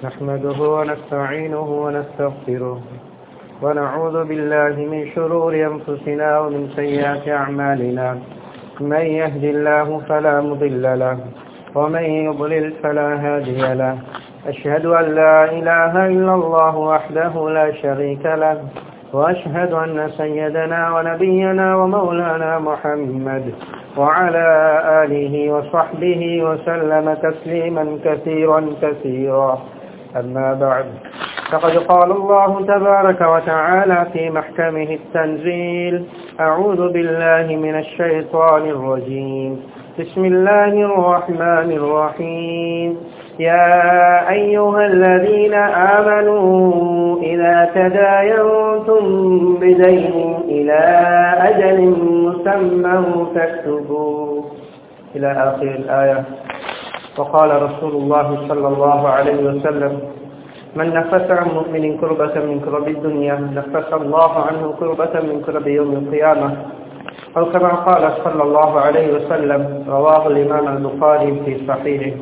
نحمده ونستعينه ونستغفره ونعوذ بالله من شرور أنفسنا ومن سيئات أعمالنا من يهد الله فلا مضل له ومن يضلل فلا هادي له أشهد أن لا إله إلا الله وحده لا شريك له وأشهد أن سيدنا ونبينا ومولانا محمد وعلى آله وصحبه وسلم تسليما كثيرا كثيرا أما بعد فقد قال الله تبارك وتعالى في محكمه التنزيل أعوذ بالله من الشيطان الرجيم بسم الله الرحمن الرحيم يا أيها الذين آمنوا إذا تداينتم بدين إلى أجل مسمى فاكتبوه إلى آخر الآية وقال رسول الله صلى الله عليه وسلم من نفس عن مؤمن كربة من كرب الدنيا نفس الله عنه كربة من كرب يوم القيامة أو كما قال صلى الله عليه وسلم رواه الإمام البخاري في صحيحه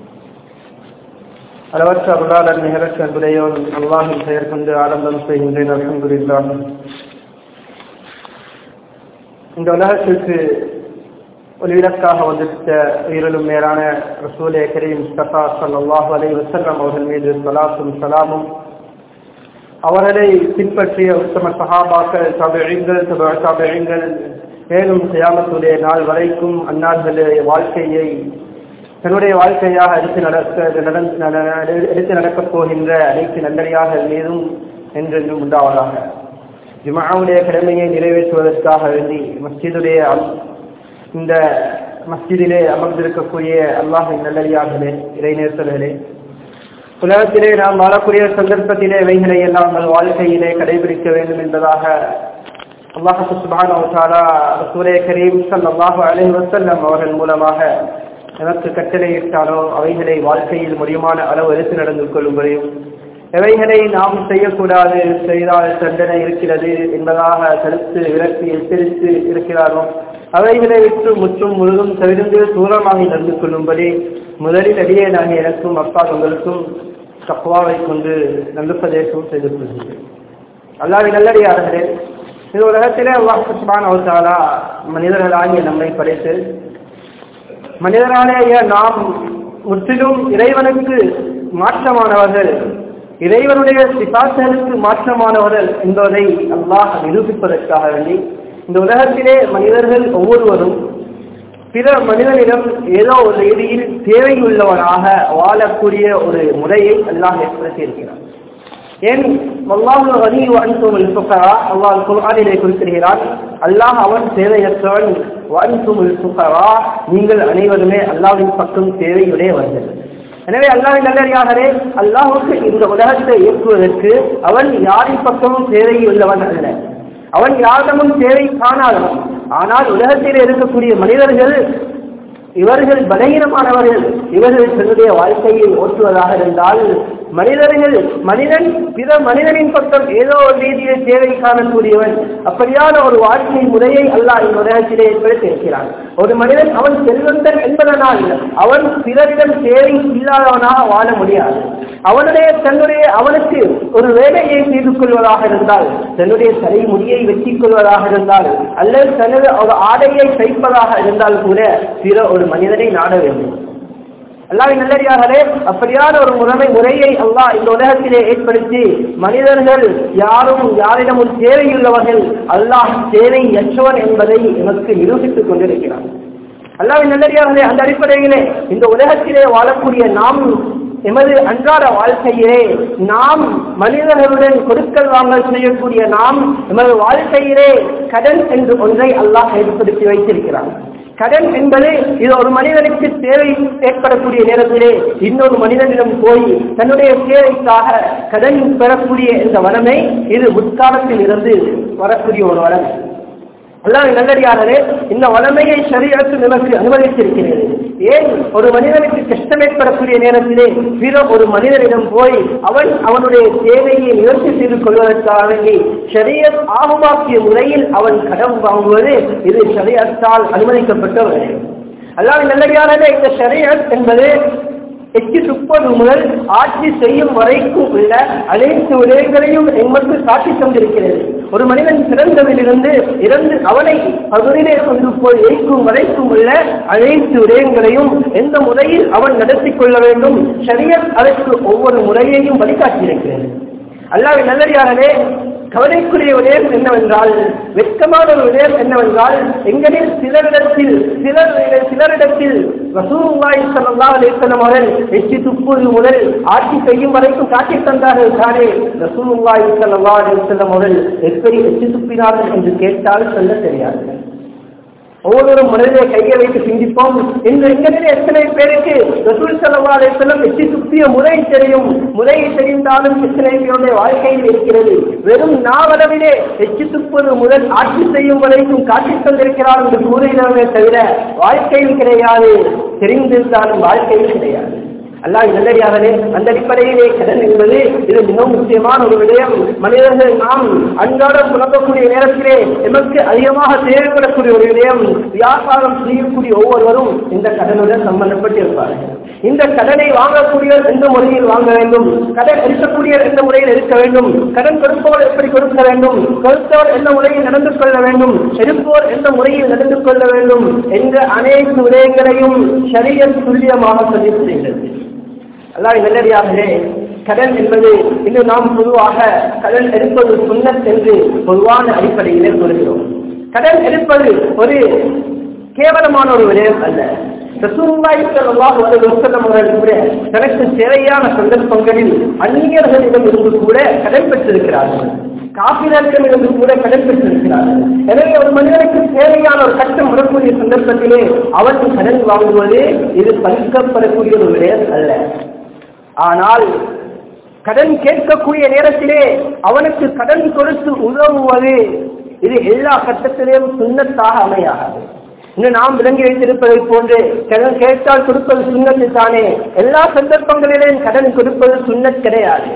அளவற்ற அருளாளர் நிகரற்ற அன்புடையோன் அல்லாஹின் பெயர் கொண்டு ஆரம்பம் செய்கின்றேன் அல்ஹம்துலில்லாஹ் இந்த உலகத்திற்கு ஒளிவிளக்காக வந்துவிட்ட உயிரிலும் மேலான ரசூலே கரீம் முஸ்தபா சல்லாஹு அலை வசல்லம் அவர்கள் மீது சலாத்தும் சலாமும் அவர்களை பின்பற்றிய உத்தம சகாபாக்கள் தபிழிங்கள் தபிழிங்கள் மேலும் சியாமத்துடைய நாள் வரைக்கும் அன்னார்களுடைய வாழ்க்கையை தன்னுடைய வாழ்க்கையாக எடுத்து நடக்க எடுத்து நடக்கப் போகின்ற அனைத்து நல்லடியாக மீதும் என்றென்றும் உண்டாவதாக ஜுமாவுடைய கடமையை நிறைவேற்றுவதற்காக வேண்டி மஸ்ஜிதுடைய இந்த மஸ்ஜிதிலே அமர்ந்திருக்கக்கூடிய அல்லாஹின் நல்லடியார்களே இறைநேசர்களே உலகத்திலே நாம் வாழக்கூடிய சந்தர்ப்பத்திலே இவைகளை எல்லாம் நம் வாழ்க்கையிலே கடைபிடிக்க வேண்டும் என்பதாக அல்லாஹு சுபானா சூரிய கரீம் சல்லாஹு அலி வசல்லம் அவர்கள் மூலமாக எனக்கு கட்டளையிட்டாலோ அவைகளை வாழ்க்கையில் முடியுமான அளவு எடுத்து நடந்து கொள்ளும்படியும் எவைகளை நாம் செய்யக்கூடாது செய்தால் தண்டனை இருக்கிறது என்பதாக தடுத்து விலக்கி எச்சரித்து இருக்கிறாரோ அவைகளை விட்டு முற்றும் முழுதும் தவிர்ந்து தூரமாக நடந்து கொள்ளும்படி முதலில் அடியே நாங்கள் எனக்கும் அப்பா உங்களுக்கும் தக்குவாவை கொண்டு நல்லுபதேசம் செய்து கொள்கின்றேன் அல்லாவி நல்லடியார்களே இது உலகத்திலே அல்லாஹான் அவசாலா மனிதர்களாகிய நம்மை படைத்து மனிதனாலேயே நாம் முற்றிலும் இறைவனுக்கு மாற்றமானவர்கள் இறைவனுடைய சிபாசலுக்கு மாற்றமானவர்கள் என்பதை அல்லாஹ் நிரூபிப்பதற்காக வேண்டி இந்த உலகத்திலே மனிதர்கள் ஒவ்வொருவரும் பிற மனிதனிடம் ஏதோ ஒரு ரீதியில் தேவையுள்ளவனாக வாழக்கூடிய ஒரு முறையை அல்லாஹ் ஏற்படுத்தி இருக்கிறார் ஏன் அல்லாஹு அலி அன்சும் சுக்கரா அல்லாஹ் குர்ஆனிலே குறிப்பிடுகிறான் அல்லாஹ் அவன் தேவையற்றவன் வன்சும் சுக்கரா நீங்கள் அனைவருமே அல்லாவின் பக்கம் தேவையுடையவர்கள் எனவே அல்லாவின் நல்லறியாகவே அல்லாஹுக்கு இந்த உலகத்தை இயக்குவதற்கு அவன் யாரின் பக்கமும் தேவையுள்ளவன் அல்ல அவன் யாரிடமும் தேவை காணாதவன் ஆனால் உலகத்தில் இருக்கக்கூடிய மனிதர்கள் இவர்கள் பலகீனமானவர்கள் இவர்கள் தன்னுடைய வாழ்க்கையை ஓட்டுவதாக இருந்தால் மனிதர்கள் மனிதன் பிற மனிதனின் பக்கம் ஏதோ ஒரு ரீதியில் தேவை காணக்கூடியவன் அப்படியான ஒரு வாழ்க்கை முறையை அல்லாஹ் இந்த உலகத்திலே ஏற்படுத்தி இருக்கிறான் ஒரு மனிதன் அவன் செல்வந்தன் என்பதனால் அவன் பிறரிடம் தேவை இல்லாதவனாக வாழ முடியாது அவனுடைய தன்னுடைய அவனுக்கு ஒரு வேலையை செய்து கொள்வதாக இருந்தால் தன்னுடைய தலைமுடியை வெட்டிக் கொள்வதாக இருந்தால் அல்லது தனது ஒரு ஆடையை தைப்பதாக இருந்தால் கூட பிற ஒரு மனிதனை நாட வேண்டும் அல்லாவின் நல்லடியார்களே அப்படியான ஒரு முறைமை முறையை அல்லாஹ் இந்த உலகத்திலே ஏற்படுத்தி மனிதர்கள் யாரும் யாரிடமும் தேவையுள்ளவர்கள் அல்லாஹ் தேவையற்றவன் என்பதை எமக்கு நிரூபித்துக் கொண்டிருக்கிறார் அல்லாவின் நல்லடியார்களே அந்த அடிப்படையிலே இந்த உலகத்திலே வாழக்கூடிய நாம் எமது அன்றாட வாழ்க்கையிலே நாம் மனிதர்களுடன் கொடுக்கல் வாங்கல் செய்யக்கூடிய நாம் எமது வாழ்க்கையிலே கடன் என்று ஒன்றை அல்லாஹ் ஏற்படுத்தி வைத்திருக்கிறார் கடன் என்பது இது ஒரு மனிதனுக்கு தேவை ஏற்படக்கூடிய நேரத்திலே இன்னொரு மனிதனிடம் போய் தன்னுடைய தேவைக்காக கடன் பெறக்கூடிய இந்த வளமை இது முற்காலத்தில் இருந்து வரக்கூடிய ஒரு வளம் அல்லாஹ் நல்லடியாகவே இந்த வளமையை சரியத்து நமக்கு அனுமதித்திருக்கிறது ஏன் ஒரு மனிதனுக்கு கஷ்டம் ஏற்படக்கூடிய நேரத்திலே பிற ஒரு மனிதனிடம் போய் அவன் அவனுடைய தேவையை நிவர்த்தி செய்து கொள்வதற்காக வேண்டி ஷரியத் ஆகுமாக்கிய முறையில் அவன் கடன் வாங்குவது இது ஷரியத்தால் அனுமதிக்கப்பட்ட ஒரு அல்லாஹ் நல்லடியாகவே இந்த ஷரியத் என்பது எட்டு முப்பது முதல் ஆட்சி செய்யும் வரைக்கும் உள்ள அனைத்து விடயங்களையும் எங்களுக்கு காட்டி தந்திருக்கிறது ஒரு மனிதன் பிறந்ததிலிருந்து இறந்து அவனை பகுதியிலே கொண்டு போய் வைக்கும் வரைக்கும் உள்ள அனைத்து விடயங்களையும் எந்த முறையில் அவன் நடத்தி கொள்ள வேண்டும் சரியத் அதற்கு ஒவ்வொரு முறையையும் வழிகாட்டியிருக்கிறது அல்லாஹ் நல்லடியாகவே கவலைக்குரிய விடயம் என்னவென்றால் வெட்கமான ஒரு விடயம் என்னவென்றால் எங்களில் சிலரிடத்தில் சிலர் சிலரிடத்தில் ரசூலுல்லாஹி ஸல்லல்லாஹு அலைஹி வஸல்லம் அவர்கள் எச்சி துப்புவது முதல் ஆட்சி செய்யும் வரைக்கும் காட்டி தந்தார்கள் தானே ரசூலுல்லாஹி ஸல்லல்லாஹு அலைஹி வஸல்லம் அவர்கள் எப்படி எச்சி துப்பினார்கள் என்று கேட்டால் சொல்ல தெரியாது ஒவ்வொருவரும் மனதிலே கையை வைத்து சிந்திப்போம் இன்று எங்களிலே எத்தனை பேருக்கு ரசூல் சல்லா அலிஸ்லம் எச்சி துப்பிய முறை தெரியும் முறை தெரிந்தாலும் எத்தனை பேருடைய வாழ்க்கையில் இருக்கிறது வெறும் நாவளவிலே எச்சி துப்புவது முதல் ஆட்சி செய்யும் வரைக்கும் காட்டி தந்திருக்கிறார் என்று கூறுகிறவர்களே தவிர வாழ்க்கையில் கிடையாது தெரிந்திருந்தாலும் வாழ்க்கையில் கிடையாது அல்லாஹ் நல்லடியாகவே அந்த அடிப்படையிலே கடன் என்பது இது மிகவும் முக்கியமான ஒரு விடயம் மனிதர்கள் நாம் அன்றாடம் புலம்பக்கூடிய நேரத்திலே எமக்கு அதிகமாக தேவைப்படக்கூடிய ஒரு விடயம் வியாபாரம் செய்யக்கூடிய ஒவ்வொருவரும் இந்த கடனுடன் சம்பந்தப்பட்டிருப்பார்கள் இந்த கடனை வாங்கக்கூடியவர் எந்த முறையில் வாங்க வேண்டும் கடன் எடுக்கக்கூடியவர் எந்த முறையில் இருக்க வேண்டும் கடன் கொடுப்பவர் எப்படி கொடுக்க வேண்டும் கொடுத்தவர் எந்த முறையில் நடந்து கொள்ள வேண்டும் எடுப்போர் எந்த முறையில் நடந்து கொள்ள வேண்டும் என்ற அனைத்து விடயங்களையும் சரியல் துல்லியமாக சொல்லி செய்கிறது அல்லாஹ் நல்லடியாகவே கடன் என்பது இன்னும் நாம் பொதுவாக கடன் எடுப்பது சுண்ணத் என்று பொதுவான அடிப்படையிலே கூறுகிறோம் கடன் எடுப்பது ஒரு கேவலமான ஒரு விடயம் அல்ல தனக்கு தேவையான சந்தர்ப்பங்களில் அந்நியர்களிடம் இருந்து கூட கடன் பெற்றிருக்கிறார்கள் காப்பினர்களிடம் கூட கடன் பெற்றிருக்கிறார்கள் எனவே ஒரு மனிதனுக்கு தேவையான ஒரு கட்டம் வரக்கூடிய சந்தர்ப்பத்திலே அவன் கடன் வாங்குவது இது பறிக்கப்படக்கூடிய ஒரு விடயம் அல்ல ஆனால் கடன் கேட்கக்கூடிய நேரத்திலே அவனுக்கு கடன் கொடுத்து உதவுவது இது எல்லா கட்டத்திலேயும் சுண்ணத்தாக அமையாது இன்னும் நாம் விளங்கி வைத்திருப்பதை போன்று கடன் கேட்டால் கொடுப்பது சுண்ணத்து தானே எல்லா சந்தர்ப்பங்களிலேயும் கடன் கொடுப்பது சுண்ணத் கிடையாது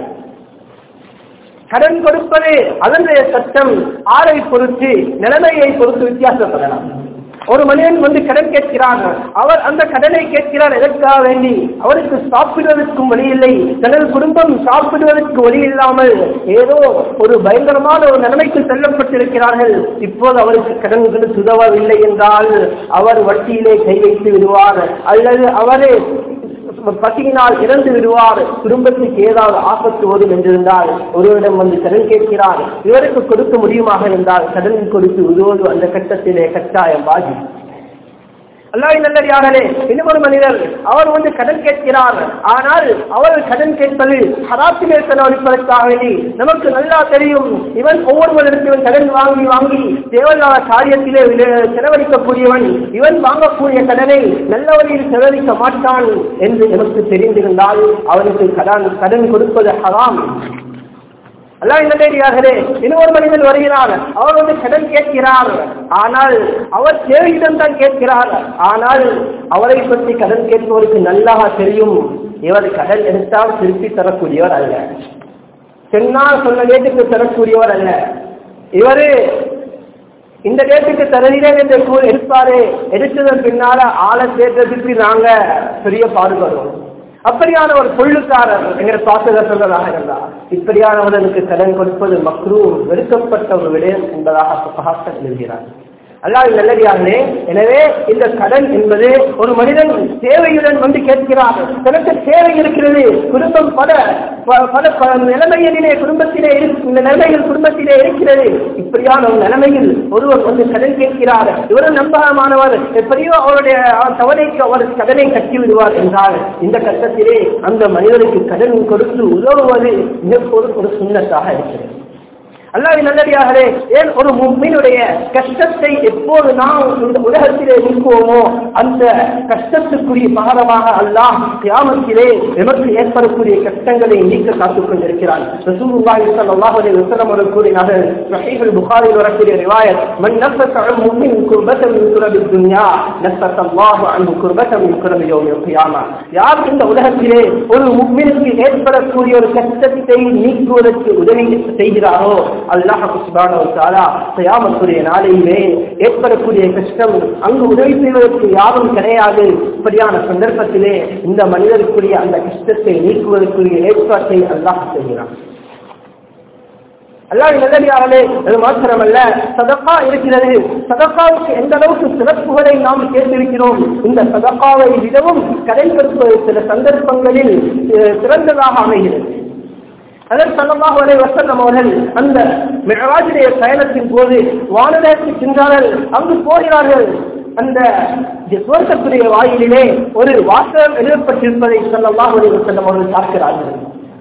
கடன் கொடுப்பது அதனுடைய சட்டம் ஆளை பொறுத்து நிலைமையை பொறுத்து வித்தியாசப்படலாம் ஒரு மனிதன் வந்து கடன் கேட்கிறார் அவர் அந்த கடனை கேட்கிறார் எதற்காக வேண்டி அவருக்கு சாப்பிடுவதற்கும் வழி இல்லை தனது குடும்பம் சாப்பிடுவதற்கு வழி இல்லாமல் ஏதோ ஒரு பயங்கரமான ஒரு நிலைமைக்கு செல்லப்பட்டிருக்கிறார்கள் இப்போது அவருக்கு கடன் கொடுத்து உதவவில்லை என்றால் அவர் வட்டியிலே கை வைத்து விடுவார் அல்லது அவரே பசியினால் இறந்து விடுவார் குடும்பத்துக்கு ஏதாவது ஆபத்து வரும் என்றிருந்தால் ஒருவரிடம் வந்து கடன் கேட்கிறார் இவருக்கு கொடுக்க முடியுமாக இருந்தால் கடன் கொடுத்து உதவுவது அந்த கட்டத்திலே கட்டாயம் பாதி அல்லாஹ் நல்லடியார்களே இன்னும் ஒரு மனிதர் அவர் வந்து கடன் கேட்கிறார் ஆனால் அவர் கடன் கேட்பது ஹராத்திலே செலவழிப்பதற்காக வேண்டி நமக்கு நல்லா தெரியும் இவன் ஒவ்வொருவரிடத்திலும் கடன் வாங்கி வாங்கி தேவையில்லாத காரியத்திலே செலவழிக்கக்கூடியவன் இவன் வாங்கக்கூடிய கடனை நல்ல வழியில் செலவழிக்க மாட்டான் என்று எனக்கு தெரிந்திருந்தால் அவனுக்கு கடன் கடன் கொடுப்பது ஹராம் அல்லாஹ் நல்லடியார்களே இன்னொரு மனிதன் வருகிறார் அவர் வந்து கடன் கேட்கிறார் ஆனால் அவர் தேவையிடம் தான் கேட்கிறார் ஆனால் அவரை பற்றி கடன் கேட்பவருக்கு நல்லாக தெரியும் இவர் கடன் எடுத்தால் திருப்பி தரக்கூடியவர் அல்ல சென்னால் சொன்ன டேட்டுக்கு தரக்கூடியவர் அல்ல இவரு இந்த டேட்டுக்கு தருகிறேன் என்று கூ எடுப்பாரு எடுத்ததன் பின்னால ஆளை சேர்த்ததுக்கு நாங்க பெரிய பாடுபடுவோம் அப்படியான ஒரு பொருளுக்காரர் எங்கிற பாசகர் சொல்றதாக இருந்தார் இப்படியானவர்களுக்கு கடன் கொடுப்பது மக்ரூ வெறுக்கப்பட்ட ஒரு விடயம் என்பதாக பகாக்கள் எழுதுகிறார் அல்லாஹ் நல்லடியார்களே எனவே இந்த கடன் என்பது ஒரு மனிதன் தேவையுடன் வந்து கேட்கிறார் தனக்கு தேவை இருக்கிறது குடும்பம் பல பல பல நிலைமைகளிலே குடும்பத்திலே இந்த நிலைமைகள் குடும்பத்திலே இருக்கிறது இப்படியான ஒரு நிலைமையில் ஒருவர் வந்து கடன் கேட்கிறார் இவரும் நம்பகமானவர் எப்படியோ அவருடைய தவறைக்கு அவர் கடனை கட்டி விடுவார் என்றால் இந்த கட்டத்திலே அந்த மனிதனுக்கு கடன் கொடுத்து உதவுவது மிக ஒரு சுண்ணத்தாக இருக்கிறது அல்லாஹ் நல்லடியாகவே ஏன் ஒரு மும்மினுடைய கஷ்டத்தை எப்போது நாம் இந்த உலகத்திலே நீக்குவோமோ அந்த கஷ்டத்துக்குரிய பகரமாக அல்லாஹ் கியாமத்திலே எமக்கு ஏற்படக்கூடிய கஷ்டங்களை நீக்க காத்துக் கொண்டிருக்கிறான் ரசூலுல்லாஹி ஸல்லல்லாஹு அலைஹி வஸல்லம் அவர்கள் கூறினார்கள் சஹீஹுல் புகாரியில் வரக்கூடிய ரிவாயத் மன் நஃபஸ அன் முஃமின் குர்பத்தன் மின் குரபித் துன்யா நஃபஸ அல்லாஹு அன்ஹு குர்பத்தன் மின் குரபி யௌமில் கியாமா யார் இந்த உலகத்திலே ஒரு முஃமினுக்கு ஏற்படக்கூடிய ஒரு கஷ்டத்தை நீக்குவதற்கு உதவி செய்கிறாரோ அல்லாஹ் சுப்ஹானஹு வ தஆலா கியாமத்துடைய நாளையிலே ஏற்படக்கூடிய கஷ்டம் அங்கு உதவி செய்வதற்கு யாரும் கிடையாது இப்படியான சந்தர்ப்பத்திலே இந்த மனிதருக்குரிய அந்த கஷ்டத்தை நீக்குவதற்குரிய ஏற்பாட்டை அல்லாஹ் செய்கிறான் அல்லாஹ் நல்லடியார்களே அது மாத்திரமல்ல சதக்கா இருக்கிறது சதக்காவுக்கு எந்த அளவுக்கு சிறப்புகளை நாம் கேட்டிருக்கிறோம் இந்த சதக்காவை விடவும் கடைபிடிப்பது சில சந்தர்ப்பங்களில் அஹ், சிறந்ததாக அமைகிறது அதன் சல்லமாக வரை வசனம் அவர்கள் அந்த மிகவாஜுடைய பயணத்தின் போது வானதற்கு சென்றார்கள் அங்கு போகிறார்கள் அந்த சுவர்க்கத்துடைய வாயிலிலே ஒரு வாசகம் எழுதப்பட்டிருப்பதை சல்லல்லாஹு அலைஹி வஸல்லம் அவர்கள் பார்க்கிறார்கள்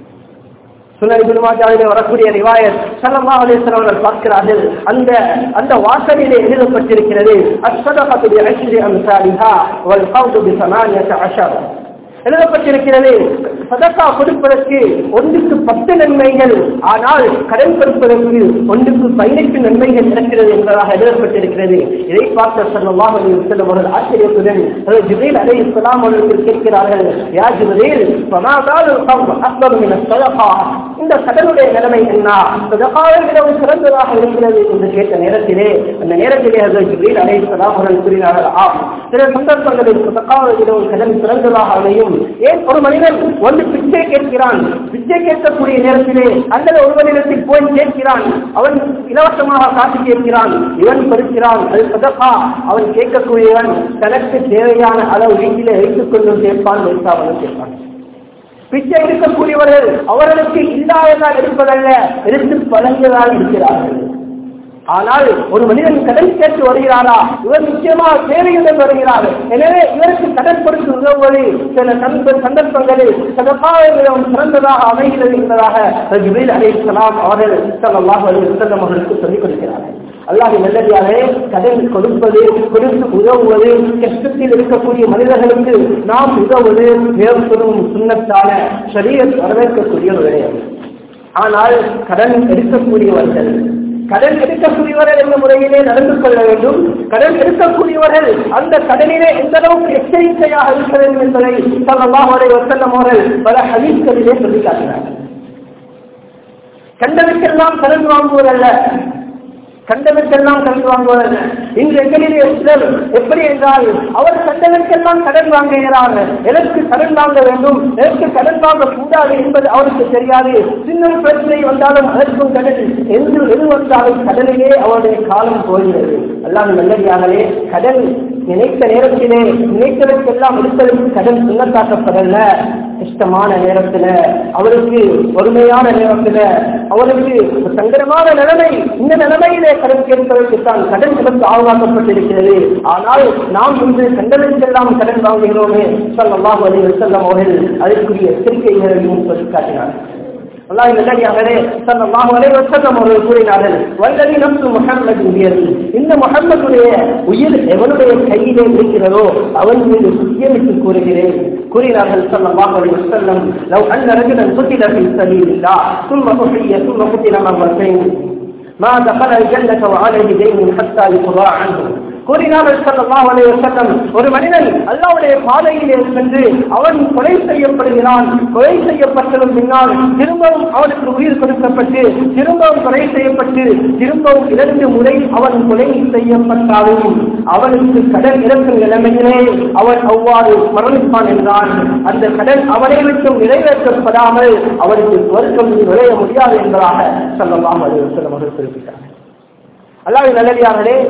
சுனல் குருமாஜாவிலே வரக்கூடிய ரிவாயத் ஸல்லல்லாஹு அலைஹி வஸல்லம் அவர்கள் பார்க்கிறார்கள் அந்த அந்த வாசலிலே எழுதப்பட்டிருக்கிறது அஸ்ஸதகத்து பி அஷ்ரி அம்சாலிஹா வல் கவ்து பி 18 எழுதப்பட்டிருக்கிறது சதக்கா கொடுப்பதற்கு ஒன்றுக்கு பத்து நன்மைகள் ஆனால் கடன் கொடுப்பதற்கு ஒன்றுக்கு பதினெட்டு நன்மைகள் இருக்கிறது என்பதாக எழுதப்பட்டிருக்கிறது இதை பார்த்த சல்லல்லாஹு அலைஹி வஸல்லம் அவர்கள் ஆச்சரியத்துடன் ஜிப்ரீல் அலைஹி ஸலாம் அவர்கள் கேட்கிறார்கள் யா ஜிப்ரீல் ஃபமாதால் கவ்து அக்பர் மின ஸதகா இந்த கடனுடைய நிலைமை என்ன சதகாவை விடவும் சிறந்ததாக இருக்கிறது என்று கேட்ட நேரத்திலே அந்த நேரத்திலே ஹஜரத் ஜிப்ரீல் அலைஹிஸ்ஸலாம் அவர்கள் கூறினார்கள் ஆம் சில சந்தர்ப்பங்களில் சதகாவை விடவும் கடன் சிறந்ததாக அமையும் ஏன் ஒரு மனிதன் வந்து பிச்சை கேட்கிறான் பிச்சை கேட்கக்கூடிய நேரத்திலே அல்லது ஒருவனிடத்தில் போய் கேட்கிறான் அவன் இலவசமாக காசு கேட்கிறான் இவன் பறிக்கிறான் அது சதகா அவன் கேட்கக்கூடியவன் தனக்கு தேவையான அளவு வீட்டிலே வைத்துக் கொண்டு கேட்பான் வைக்காமல் கேட்பான் பிச்சை இருக்கக்கூடியவர்கள் அவர்களுக்கு இல்லாததால் இருப்பதல்ல எடுத்து பழங்கியதால் இருக்கிறார்கள் ஆனால் ஒரு மனிதன் கடன் கேட்டு வருகிறாரா இவர் நிச்சயமாக தேவையுடன் வருகிறார் எனவே இவருக்கு கடன் கொடுத்து உதவுவது சில சந்த- சந்தர்ப்பங்களில் சதபாயம் சிறந்ததாக அமைகிறது என்பதாக ஜிபில் அலி இஸ்லாம் அவர்கள் ஸல்லல்லாஹு அலைஹி வஸல்லம் அவர்களுக்கு சொல்லிக் கொடுக்கிறார்கள் அல்லாஹ் நல்லடியாலே கடன் கொடுப்பது கொடுத்து உதவுவது கஷ்டத்தில் இருக்கக்கூடிய மனிதர்களுக்கு நாம் உதவுவது மிகவும் சுண்ணத்தான சரீர வரவேற்கக்கூடிய ஒரு விடயம் ஆனால் கடன் எடுக்கக்கூடியவர்கள் கடன் எடுக்கக்கூடியவர்கள் என்ற முறையிலே நடந்து கொள்ள வேண்டும் கடன் எடுக்கக்கூடியவர்கள் அந்த கடனிலே எந்த அளவுக்கு எச்சரிக்கையாக இருக்க வேண்டும் என்பதை சொல்லலாம் அவரை வசல்லம் அவர்கள் பல ஹதீஸ்களிலே சொல்லி காட்டினார்கள் கண்டனுக்கெல்லாம் கடன் வாங்குவதல்ல கண்டனுக்கெல்லாம் கடன் வாங்குவதல்ல இன்று எங்களிலே சிலர் எப்படி என்றால் அவர் கண்டனுக்கெல்லாம் கடன் வாங்குகிறார் எனக்கு கடன் வாங்க வேண்டும் எனக்கு கடன் வாங்க கூடாது என்பது அவருக்கு தெரியாது சின்ன பிரச்சனை வந்தாலும் அதற்கும் கடன் என்று எது வந்தாலும் கடனிலே அவருடைய காலம் போகிறது எல்லாம் நல்லடியாகவே கடன் நினைத்த நேரத்திலே நினைத்ததற்கெல்லாம் எடுப்பதற்கு கடன் சுண்ணத்தாக்கப்படல கஷ்டமான நேரத்துல அவருக்கு பொறுமையான நேரத்துல அவருக்கு ஒரு சங்கடமான நிலைமை இந்த நிலைமையிலே கடன் கேட்பதற்கு தான் கடன் கிடந்து ஆழ்வாக்கப்பட்டிருக்கிறது ஆனால் நாம் இன்று கண்டனத்துக்கெல்லாம் கடன் வாங்குகிறோமே சொல்லலாம் அலி செல்லம் அவர்கள் அதற்குரிய எச்சரிக்கைகளையும் சொல்லி காட்டினார்கள் அல்லாஹ் நல்லடியாகவே ஸல்லல்லாஹு அலைஹி வஸல்லம் அவர்கள் கூறினார்கள் வல்லதி நப்சு முஹம்மது உயர் இந்த முஹம்மதுடைய உயிர் எவனுடைய கையிலே இருக்கிறதோ அவன் மீது சத்தியமிட்டு கூறுகிறேன் கூறினார்கள் ஸல்லல்லாஹு அலைஹி வஸல்லம் லவ் அன்ன ரஜுலன் قتل في سبيل الله ثم أحيي ثم قتل مرتين ما دخل الجنة وعليه دين حتى يقضى عنه கூறினார்கள் ஸல்லல்லாஹு அலைஹி வஸல்லம் ஒரு மனிதன் அல்லாஹ்வுடைய பாதையிலே சென்று அவன் கொலை செய்யப்படுகிறான் கொலை செய்யப்பட்டதன் பின்னால் திரும்பவும் அவனுக்கு உயிர் கொடுக்கப்பட்டு திரும்பவும் கொலை செய்யப்பட்டு திரும்பவும் இரண்டு முறை அவன் கொலை செய்யப்பட்டாலும் அவனுக்கு கடன் இறக்கும் நிலைமையிலே அவன் அவ்வாறு மரணிப்பான் என்றான் அந்த கடன் அவனை விட்டும் நிறைவேற்றப்படாமல் அவனுக்கு சொர்க்கம் நுழைய முடியாது என்பதாக ஸல்லல்லாஹு அலைஹி வஸல்லம் அவர்கள் குறிப்பிட்டார் அல்லாஹ் நல்லடியார்களே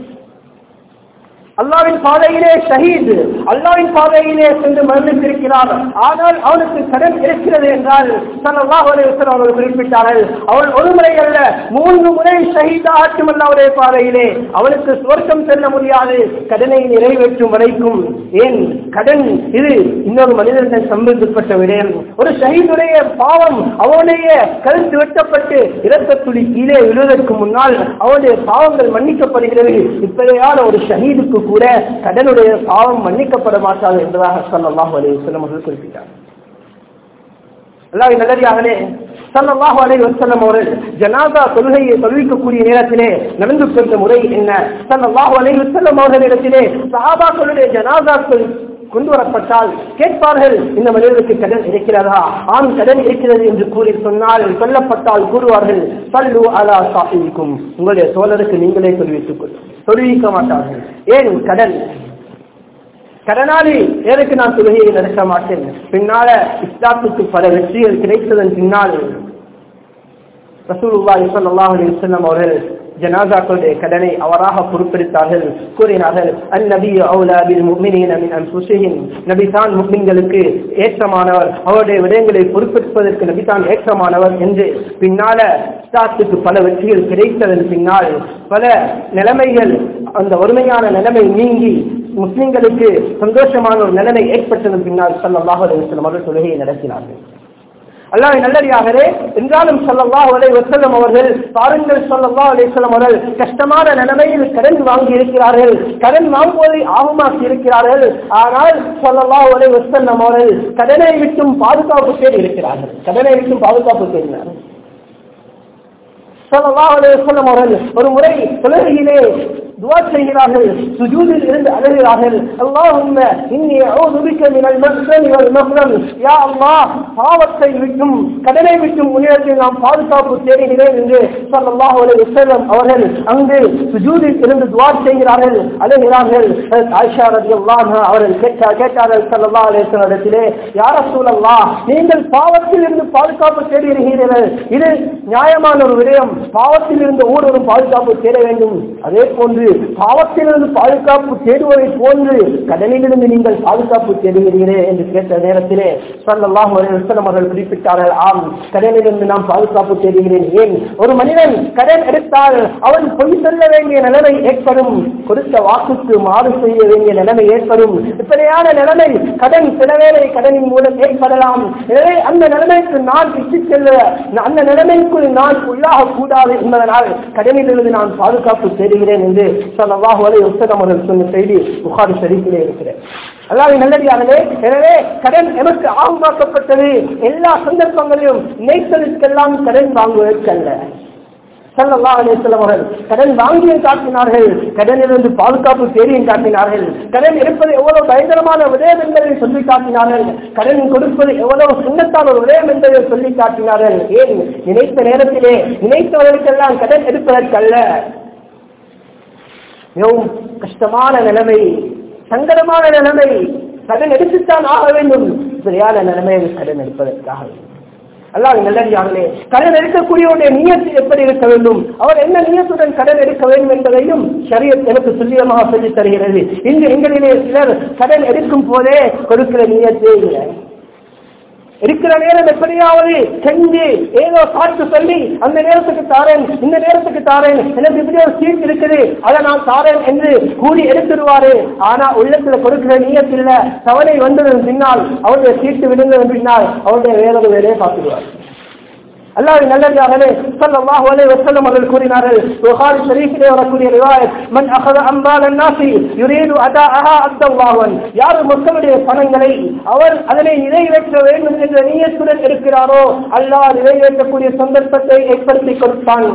அல்லாவின் பாதையிலே ஷஹீத் அல்லாவின் பாதையிலே சென்று மரணித்திருக்கிறார் ஆனால் அவனுக்கு கடன் இருக்கிறது என்றால் ஸல்லல்லாஹு அலைஹி வஸல்லம் அவர்கள் குறிப்பிட்டார்கள் அவன் ஒரு முறை அல்ல மூன்று முறை ஷஹீதாகட்டும் அல்லாவுடைய பாதையிலே அவனுக்கு சுவர்க்கம் செல்ல முடியாது கடனை நிறைவேற்றும் வரைக்கும் ஏன் கடன் இது இன்னொரு மனிதனிடம் சம்பந்தப்பட்ட விடயம் ஒரு ஷஹீதுடைய பாவம் அவனுடைய கருத்து வெட்டப்பட்டு இரத்த துளி கீழே விழுவதற்கு முன்னால் அவனுடைய பாவங்கள் மன்னிக்கப்படுகிறது இப்படியான ஒரு ஷஹீதுக்கு கூட கடனுடைய பாவம் மன்னிக்கப்பட மாட்டாது என்பதாக ஸல்லல்லாஹு அலைஹி வஸல்லம் அவர்கள் குறிப்பிட்டார் அல்லாஹ் நல்லடியாகவே ஸல்லல்லாஹு அலைஹி வஸல்லம் அவர்கள் ஜனாதா தொழுகையை தொழுவிக்கக்கூடிய நேரத்திலே நடந்து கொண்ட முறை என்ன ஸல்லல்லாஹு அலைஹி வஸல்லம் அவர்களிடத்திலே சஹாபாக்களுடைய ஜனாதாக்கள் கொண்டு வரப்பட்டால் கேட்பார்கள் இந்த மனிதருக்கு கடன் இருக்கிறதா ஆம் கடன் இருக்கிறது என்று கூறி சொன்னால் சொல்லப்பட்டால் கூறுவார்கள் பல்லு அலா சாப்பிக்கும் உங்களுடைய சோழருக்கு நீங்களே தெரிவித்துக் கொள்ளும் தெரிவிக்க மாட்டார்கள் ஏன் கடன் கடனாளி எதற்கு நான் தொழுகையை நடக்க மாட்டேன் பின்னால இஸ்லாத்துக்கு பல வெற்றிகள் கிடைத்ததன் பின்னால் ரசூலுல்லாஹி ஸல்லல்லாஹு அலைஹி வஸல்லம் அவர்கள் ஜனாசாக்களுடைய கடனை அவராக பொறுப்பெடுத்தார்கள் கூறினார்கள் அந்நபி அவுலா பில் முஃமினீன மின் அன்ஃபுஸிஹிம் நபி தான் முஃமின்களுக்கு ஏற்றமானவர் அவருடைய விடயங்களை பொறுப்பெடுப்பதற்கு நபி தான் ஏற்றமானவர் என்று பின்னால இஸ்லாத்துக்கு பல வெற்றிகள் கிடைத்ததன் பின்னால் பல நிலைமைகள் அந்த வறுமையான நிலைமை நீங்கி முஸ்லிம்களுக்கு சந்தோஷமான ஒரு நிலைமை ஏற்பட்டதன் பின்னால் சல்லல்லாஹு அலைஹி வஸல்லம் அவர்கள் தொழுகையை நடத்தினார்கள் அல்லாஹ் நல்லடியாகவே என்றாலும் சொல்லல்லாஹு அலைஹி வஸல்லம் அவர்கள் பாருங்கள் சொல்லல்லாஹு அலைஹி வஸல்லம் அவர்கள் கஷ்டமான நிலைமையில் கடன் வாங்கி இருக்கிறார்கள் கடன் வாங்குவதை ஆகமாக்கி இருக்கிறார்கள் ஆனால் சொல்லல்லாஹு அலைஹி வஸல்லம் அவர்கள் கடனை விட்டும் பாதுகாப்பு தேடி இருக்கிறார்கள் கடனை விட்டும் பாதுகாப்பு தேடினார்கள் சொல்லல்லாஹு அலைஹி வஸல்லம் அவர்கள் ஒரு முறை தொழுகையிலே துவா செய்கிறார்கள் சுஜூதில் இருந்து அழுகிறார்கள் அல்லாஹும்ம இன்னி அஊது பிக மினல் மக்ஸல் வல் மக்ரம் யா அல்லாஹ் பாவத்தை விட்டும் கடனை விட்டும் உன்னிடத்தில் நாம் பாதுகாப்பு தேடுகிறேன் என்று ஸல்லல்லாஹு அலைஹி வஸல்லம் அவர்கள் அங்கு சுஜூதில் இருந்து துவா செய்கிறார்கள் அழுகிறார்கள் ஆயிஷா ரலியல்லாஹு அன்ஹா அவர்கள் கேட்டா கேட்டார்கள் ஸல்லல்லாஹு அலைஹி வஸல்லம் இடத்திலே யா ரசூலல்லாஹ் நீங்கள் பாவத்தில் இருந்து பாதுகாப்பு தேடுகிறீர்கள் இது நியாயமான ஒரு விடயம் பாவத்தில் இருந்து ஒவ்வொருவரும் பாதுகாப்பு தேட வேண்டும் அதே போன்று பாவத்திலிருந்து பாதுகாப்பு தேடுவதை போன்று கடனிலிருந்து நீங்கள் பாதுகாப்பு தேடுகிறீர்களே என்று கேட்ட நேரத்திலே சொல்லலாம் அவர்கள் குறிப்பிட்டார்கள் ஆம் கடனிலிருந்து நாம் பாதுகாப்பு தேடுகிறேன் ஏன் ஒரு மனிதன் கடன் எடுத்தால் அவன் பொய் சொல்ல வேண்டிய நிலைமை ஏற்படும் கொடுத்த வாக்குக்கு மாறு செய்ய வேண்டிய நிலைமை ஏற்படும் இப்படியான நிலைமை கடன் சில வேளை கடனின் மூலம் ஏற்படலாம் எனவே அந்த நிலைமைக்கு நான் இட்டு செல்ல அந்த நிலைமைக்குள் நான் உள்ளாக கூடாது என்பதனால் கடனிலிருந்து நான் பாதுகாப்பு தேடுகிறேன் என்று சல்லாஹு அலை உத்தரம் அவர்கள் சொன்ன செய்தி புகாரி ஷரீஃபிலே இருக்கிறேன் அல்லாவின் நல்லடியாகவே எனவே கடன் எமக்கு ஆகுமாக்கப்பட்டது எல்லா சந்தர்ப்பங்களிலும் நினைத்ததற்கெல்லாம் கடன் வாங்குவதற்கல்ல சல்லல்லா அலிஸ்லாம் அவர்கள் கடன் வாங்கியும் காட்டினார்கள் கடனிலிருந்து பாதுகாப்பு தேடியும் காட்டினார்கள் கடன் இருப்பது எவ்வளவு பயங்கரமான விடயம் என்பதை சொல்லி காட்டினார்கள் கடன் கொடுப்பது எவ்வளவு சுண்ணத்தான ஒரு விடயம் என்பதை சொல்லி காட்டினார்கள் ஏன் நினைத்த நேரத்திலே நினைத்தவர்களுக்கெல்லாம் கடன் எடுப்பதற்கல்ல மிகவும் கஷ்டமான நிலைமை சங்கடமான நிலைமை கடன் எடுத்துத்தான் ஆக வேண்டும் சரியான நிலைமையில் கடன் எடுப்பதற்காக அல்லாஹ் நல்லடியார்களே கடன் எடுக்கக்கூடியவருடைய நியத்து எப்படி இருக்க வேண்டும் அவர் என்ன நியத்துடன் கடன் எடுக்க வேண்டும் என்பதையும் ஷரியத் எனக்கு துல்லியமாக சொல்லித் தருகிறது இங்கு எங்களிலே சிலர் கடன் எடுக்கும் போதே கொடுக்கிற நியத்தே இல்லை இருக்கிற நேரம் எப்படியாவது செஞ்சு ஏதோ சாட்டு சொல்லி அந்த நேரத்துக்கு தாரேன் இந்த நேரத்துக்கு தாரேன் எனக்கு இப்படி ஒரு சீட் இருக்குது அதை நான் தாரேன் என்று கூறி எடுத்துருவாரு ஆனா உள்ளத்துல கொடுக்கிற நீயத்தில் தவணை வந்ததன் பின்னால் அவருடைய சீட்டு விழுந்ததன் பின்னால் அவருடைய வேறொரு வேலையை பார்த்துடுவார் அல்லாஹ் நல்லதாகவே ஸல்லல்லாஹு அலைஹி வஸல்லம் அவர்கள் கூறினார்கள் புகாரி ஷரீஃபிலே வரக்கூடிய ரிவாயத் மன் அகத அம்பால் அன்னாசி யுரீது அதாஅஹா அத்தல்லாஹு யார் மக்களுடைய பணங்களை அவர் அதனை நிறைவேற்ற வேண்டும் என்ற நியத்துடன் இருக்கிறாரோ அல்லாஹ் நிறைவேற்றக்கூடிய சந்தர்ப்பத்தை ஏற்படுத்தி கொடுத்தான்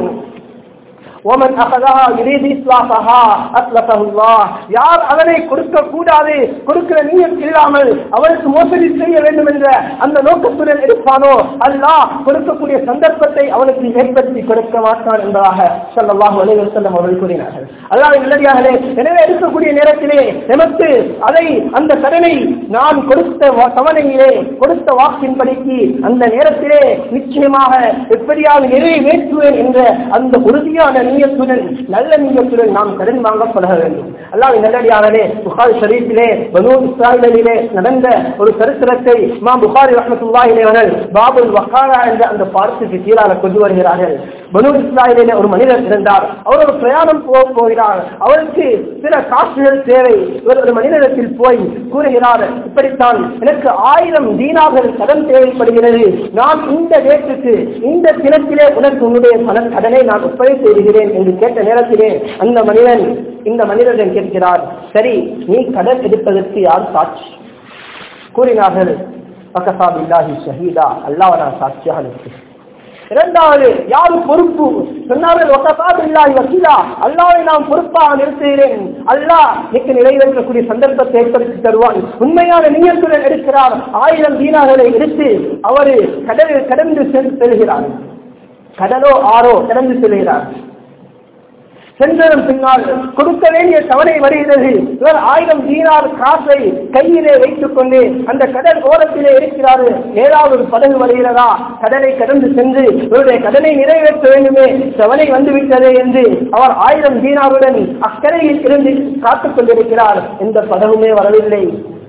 ஓமன் அகதா யுரீது இஸ்லாஹா அஸ்லஹு அல்லாஹ் யார் அதனை கொடுக்க கூடாது கொடுக்கிற நீயத் இல்லாமல் அவருக்கு மோசடி செய்ய வேண்டும் என்ற அந்த நோக்கத்துடன் இருப்பானோ அல்லாஹ் கொடுக்கக்கூடிய சந்தர்ப்பத்தை அவனுக்கு ஏற்படுத்தி கொடுக்க மாட்டான் என்பதாக ஸல்லல்லாஹு அலைஹி வஸல்லம் அவர்கள் கூறினார்கள் அல்லாஹ் நல்லடியார்களே எனவே இருக்கக்கூடிய நேரத்திலே நமக்கு அதை அந்த கடனை நான் கொடுத்த வா- தவணையிலே கொடுத்த வாக்கின்படிக்கு அந்த நேரத்திலே நிச்சயமாக எப்படியாவது நிறைவேற்றுவேன் என்ற அந்த உறுதியான நீயத்துடன் நல்ல நீயத்துடன் நாம் கடன் வாங்க பழக வேண்டும் அல்லாஹ் நல்லடியாகவே புகாரி ஷரீஃபிலே பனு இஸ்ராயலிலே நடந்த ஒரு சரித்திரத்தை இமாம் புகாரி ரஹ்மத்துல்லாஹி அவர்கள் பாபுல் வகாரா என்ற அந்த பாடத்துக்கு கீழாக கொண்டு வருகிறார்கள் பனு இஸ்ராயலிலே ஒரு மனிதர் இருந்தார் அவர் ஒரு பிரயாணம் போக போகிறார் அவருக்கு சில காசுகள் தேவை இவர் ஒரு மனிதனிடத்தில் போய் கூறுகிறார் இப்படித்தான் எனக்கு ஆயிரம் தீனார்கள் கடன் தேவைப்படுகிறது நான் இந்த டேட்டுக்கு இந்த தினத்திலே உனக்கு உன்னுடைய பல கடனை நான் ஒப்படை செய்கிறேன் என்று கேட்ட நேரத்திலே அந்த மனிதன் இந்த மனிதன் கேட்கிறார் சரி நீ கடன் எடுப்பதற்கு யார் சாட்சி கூறினார்கள் பக்கசா பில்லாஹி ஷஹீதா அல்லாஹ் நான் சாட்சியாக இருக்கிறேன் இரண்டாவது யாரு பொறுப்பு சொன்னார்கள் ஒக்கபாபில்லாஹி வக்கீலா அல்லாஹ்வை நாம் பொறுப்பாக நிறுத்துகிறேன் அல்லாஹ் நிற்கு நிறைவேற்றக்கூடிய சந்தர்ப்பத்தை ஏற்படுத்தி தருவான் உண்மையான நீயத்துடன் எடுக்கிறார் ஆயிரம் தீனார்களை எடுத்து அவர் கடலில் கடந்து செல்- செல்கிறார் கடலோ ஆறோ கடந்து செல்கிறார் சென்றதன் பின்னால் கொடுக்க வேண்டிய தவணை வருகிறது இவர் ஆயிரம் தீனார் காசை கையிலே வைத்துக் கொண்டு அந்த கடல் ஓரத்திலே இருக்கிறாரு ஏதாவது ஒரு படகு வருகிறதா கடலை கடந்து சென்று இவருடைய கடனை நிறைவேற்ற வேண்டுமே தவணை வந்துவிட்டதே என்று அவர் ஆயிரம் தீனாருடன் அக்கறையில் இருந்து காத்துக் கொண்டிருக்கிறார் எந்த படகுமே வரவில்லை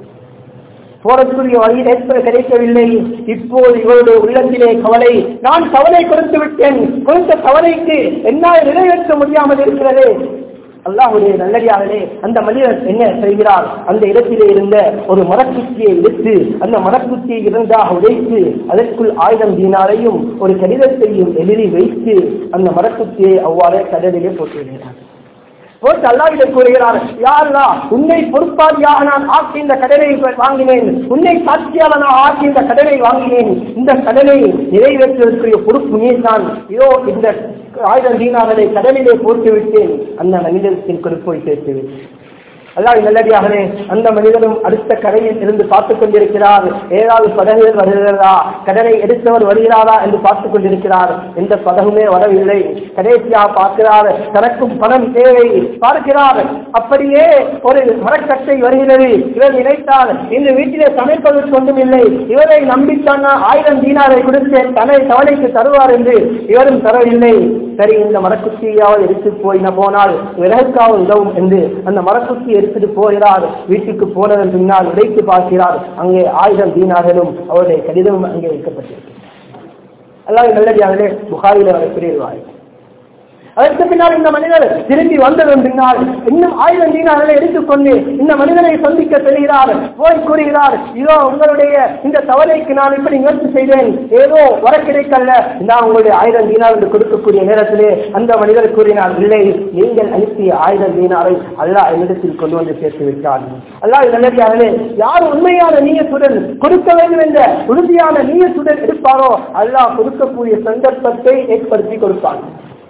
போறதுக்குரிய வழி ஏற்பட கிடைக்கவில்லை இப்போது இவருடைய உள்ளத்திலே கவலை நான் கவலை கொடுத்து விட்டேன் கொடுத்த கவலைக்கு என்னால் நிறைவேற்ற முடியாமல் இருக்கிறது அல்லாஹுடைய நல்லடியாகவே அந்த மனிதர் என்ன செய்கிறார் அந்த இடத்திலே இருந்த ஒரு மரக்குச்சியை எடுத்து அந்த மரக்குச்சியை இரண்டாக உடைத்து அதற்குள் ஆயுதம் தீனாரையும் ஒரு கடிதத்தையும் எழுதி வைத்து அந்த மரக்குச்சியை அவ்வாறே கடலிலே போட்டு விடுகிறார் போட்டு அல்லாவிடம் கூறுகிறார் யா அல்லாஹ் உன்னை பொறுப்பாளியாக நான் ஆக்கி இந்த கடனை வாங்கினேன் உன்னை சாட்சியாளனாக ஆக்கி இந்த கடனை வாங்கினேன் இந்த கடனை நிறைவேற்றுவதற்குரிய பொறுப்பு நீ தான் இதோ இந்த ஆயிரம் தீனார்களை கடலிலே போட்டு விட்டேன் அந்த மனிதத்தின் கொடுப்பை சேர்த்து விட்டேன் அல்லாஹ் நல்லடியாகவே அந்த மனிதனும் அடுத்த கரையில் இருந்து பார்த்துக் கொண்டிருக்கிறார் ஏதாவது படகுகள் வருகிறதா கடனை எடுத்தவர் வருகிறாரா என்று பார்த்துக் கொண்டிருக்கிறார் எந்த படகுமே வரவில்லை கடைசியாக பார்க்கிறார் தனக்கும் பணம் தேவை பார்க்கிறார் அப்படியே ஒரு மரக்கட்டை வருகிறது இவர் நினைத்தார் இந்த வீட்டிலே சமைப்பதற்கு ஒன்றும் இல்லை இவரை நம்பித்தான் நான் ஆயிரம் தீனாரை கொடுத்து தன்னை தவணைக்கு தருவார் என்று இவரும் தரவில்லை சரி இந்த மரக்குச்சியாவது எடுத்து போய் போனால் விறகுக்காக உதவும் என்று அந்த மரக்குச்சி எடுத்துட்டு போகிறார் வீட்டுக்கு போனதன் பின்னால் உடைத்து பார்க்கிறார் அங்கே ஆயுதம் தீனார்களும் அவருடைய கடிதமும் அங்கே வைக்கப்பட்டிருக்கு அல்லாஹ் நல்லடியாகவே புகாரில வரக்கூடிய வாய் அதற்கு பின்னால் இந்த மனிதர் திரும்பி வந்ததன் பின்னால் இன்னும் ஆயிரம் தீனார்களை எடுத்துக்கொண்டு இந்த மனிதனை சந்திக்க செல்கிறார் போய் கூறுகிறார் இதோ உங்களுடைய இந்த தவறைக்கு நான் இப்படி முயற்சி செய்தேன் ஏதோ வர கிடைக்கல நான் உங்களுடைய ஆயிரம் தீனார் என்று கொடுக்கக்கூடிய நேரத்திலே அந்த மனிதர் கூறினார் இல்லை நீங்கள் அனுப்பிய ஆயிரம் தீனாரை அல்லாஹ் என்னிடத்தில் கொண்டு வந்து சேர்த்து விட்டார் அல்லாஹ் நல்லதாகவே யார் உண்மையான நீயத்துடன் கொடுக்க வேண்டும் என்ற உறுதியான நீயத்துடன் எடுப்பாரோ அல்லாஹ் கொடுக்கக்கூடிய சந்தர்ப்பத்தை ஏற்படுத்தி கொடுப்பார்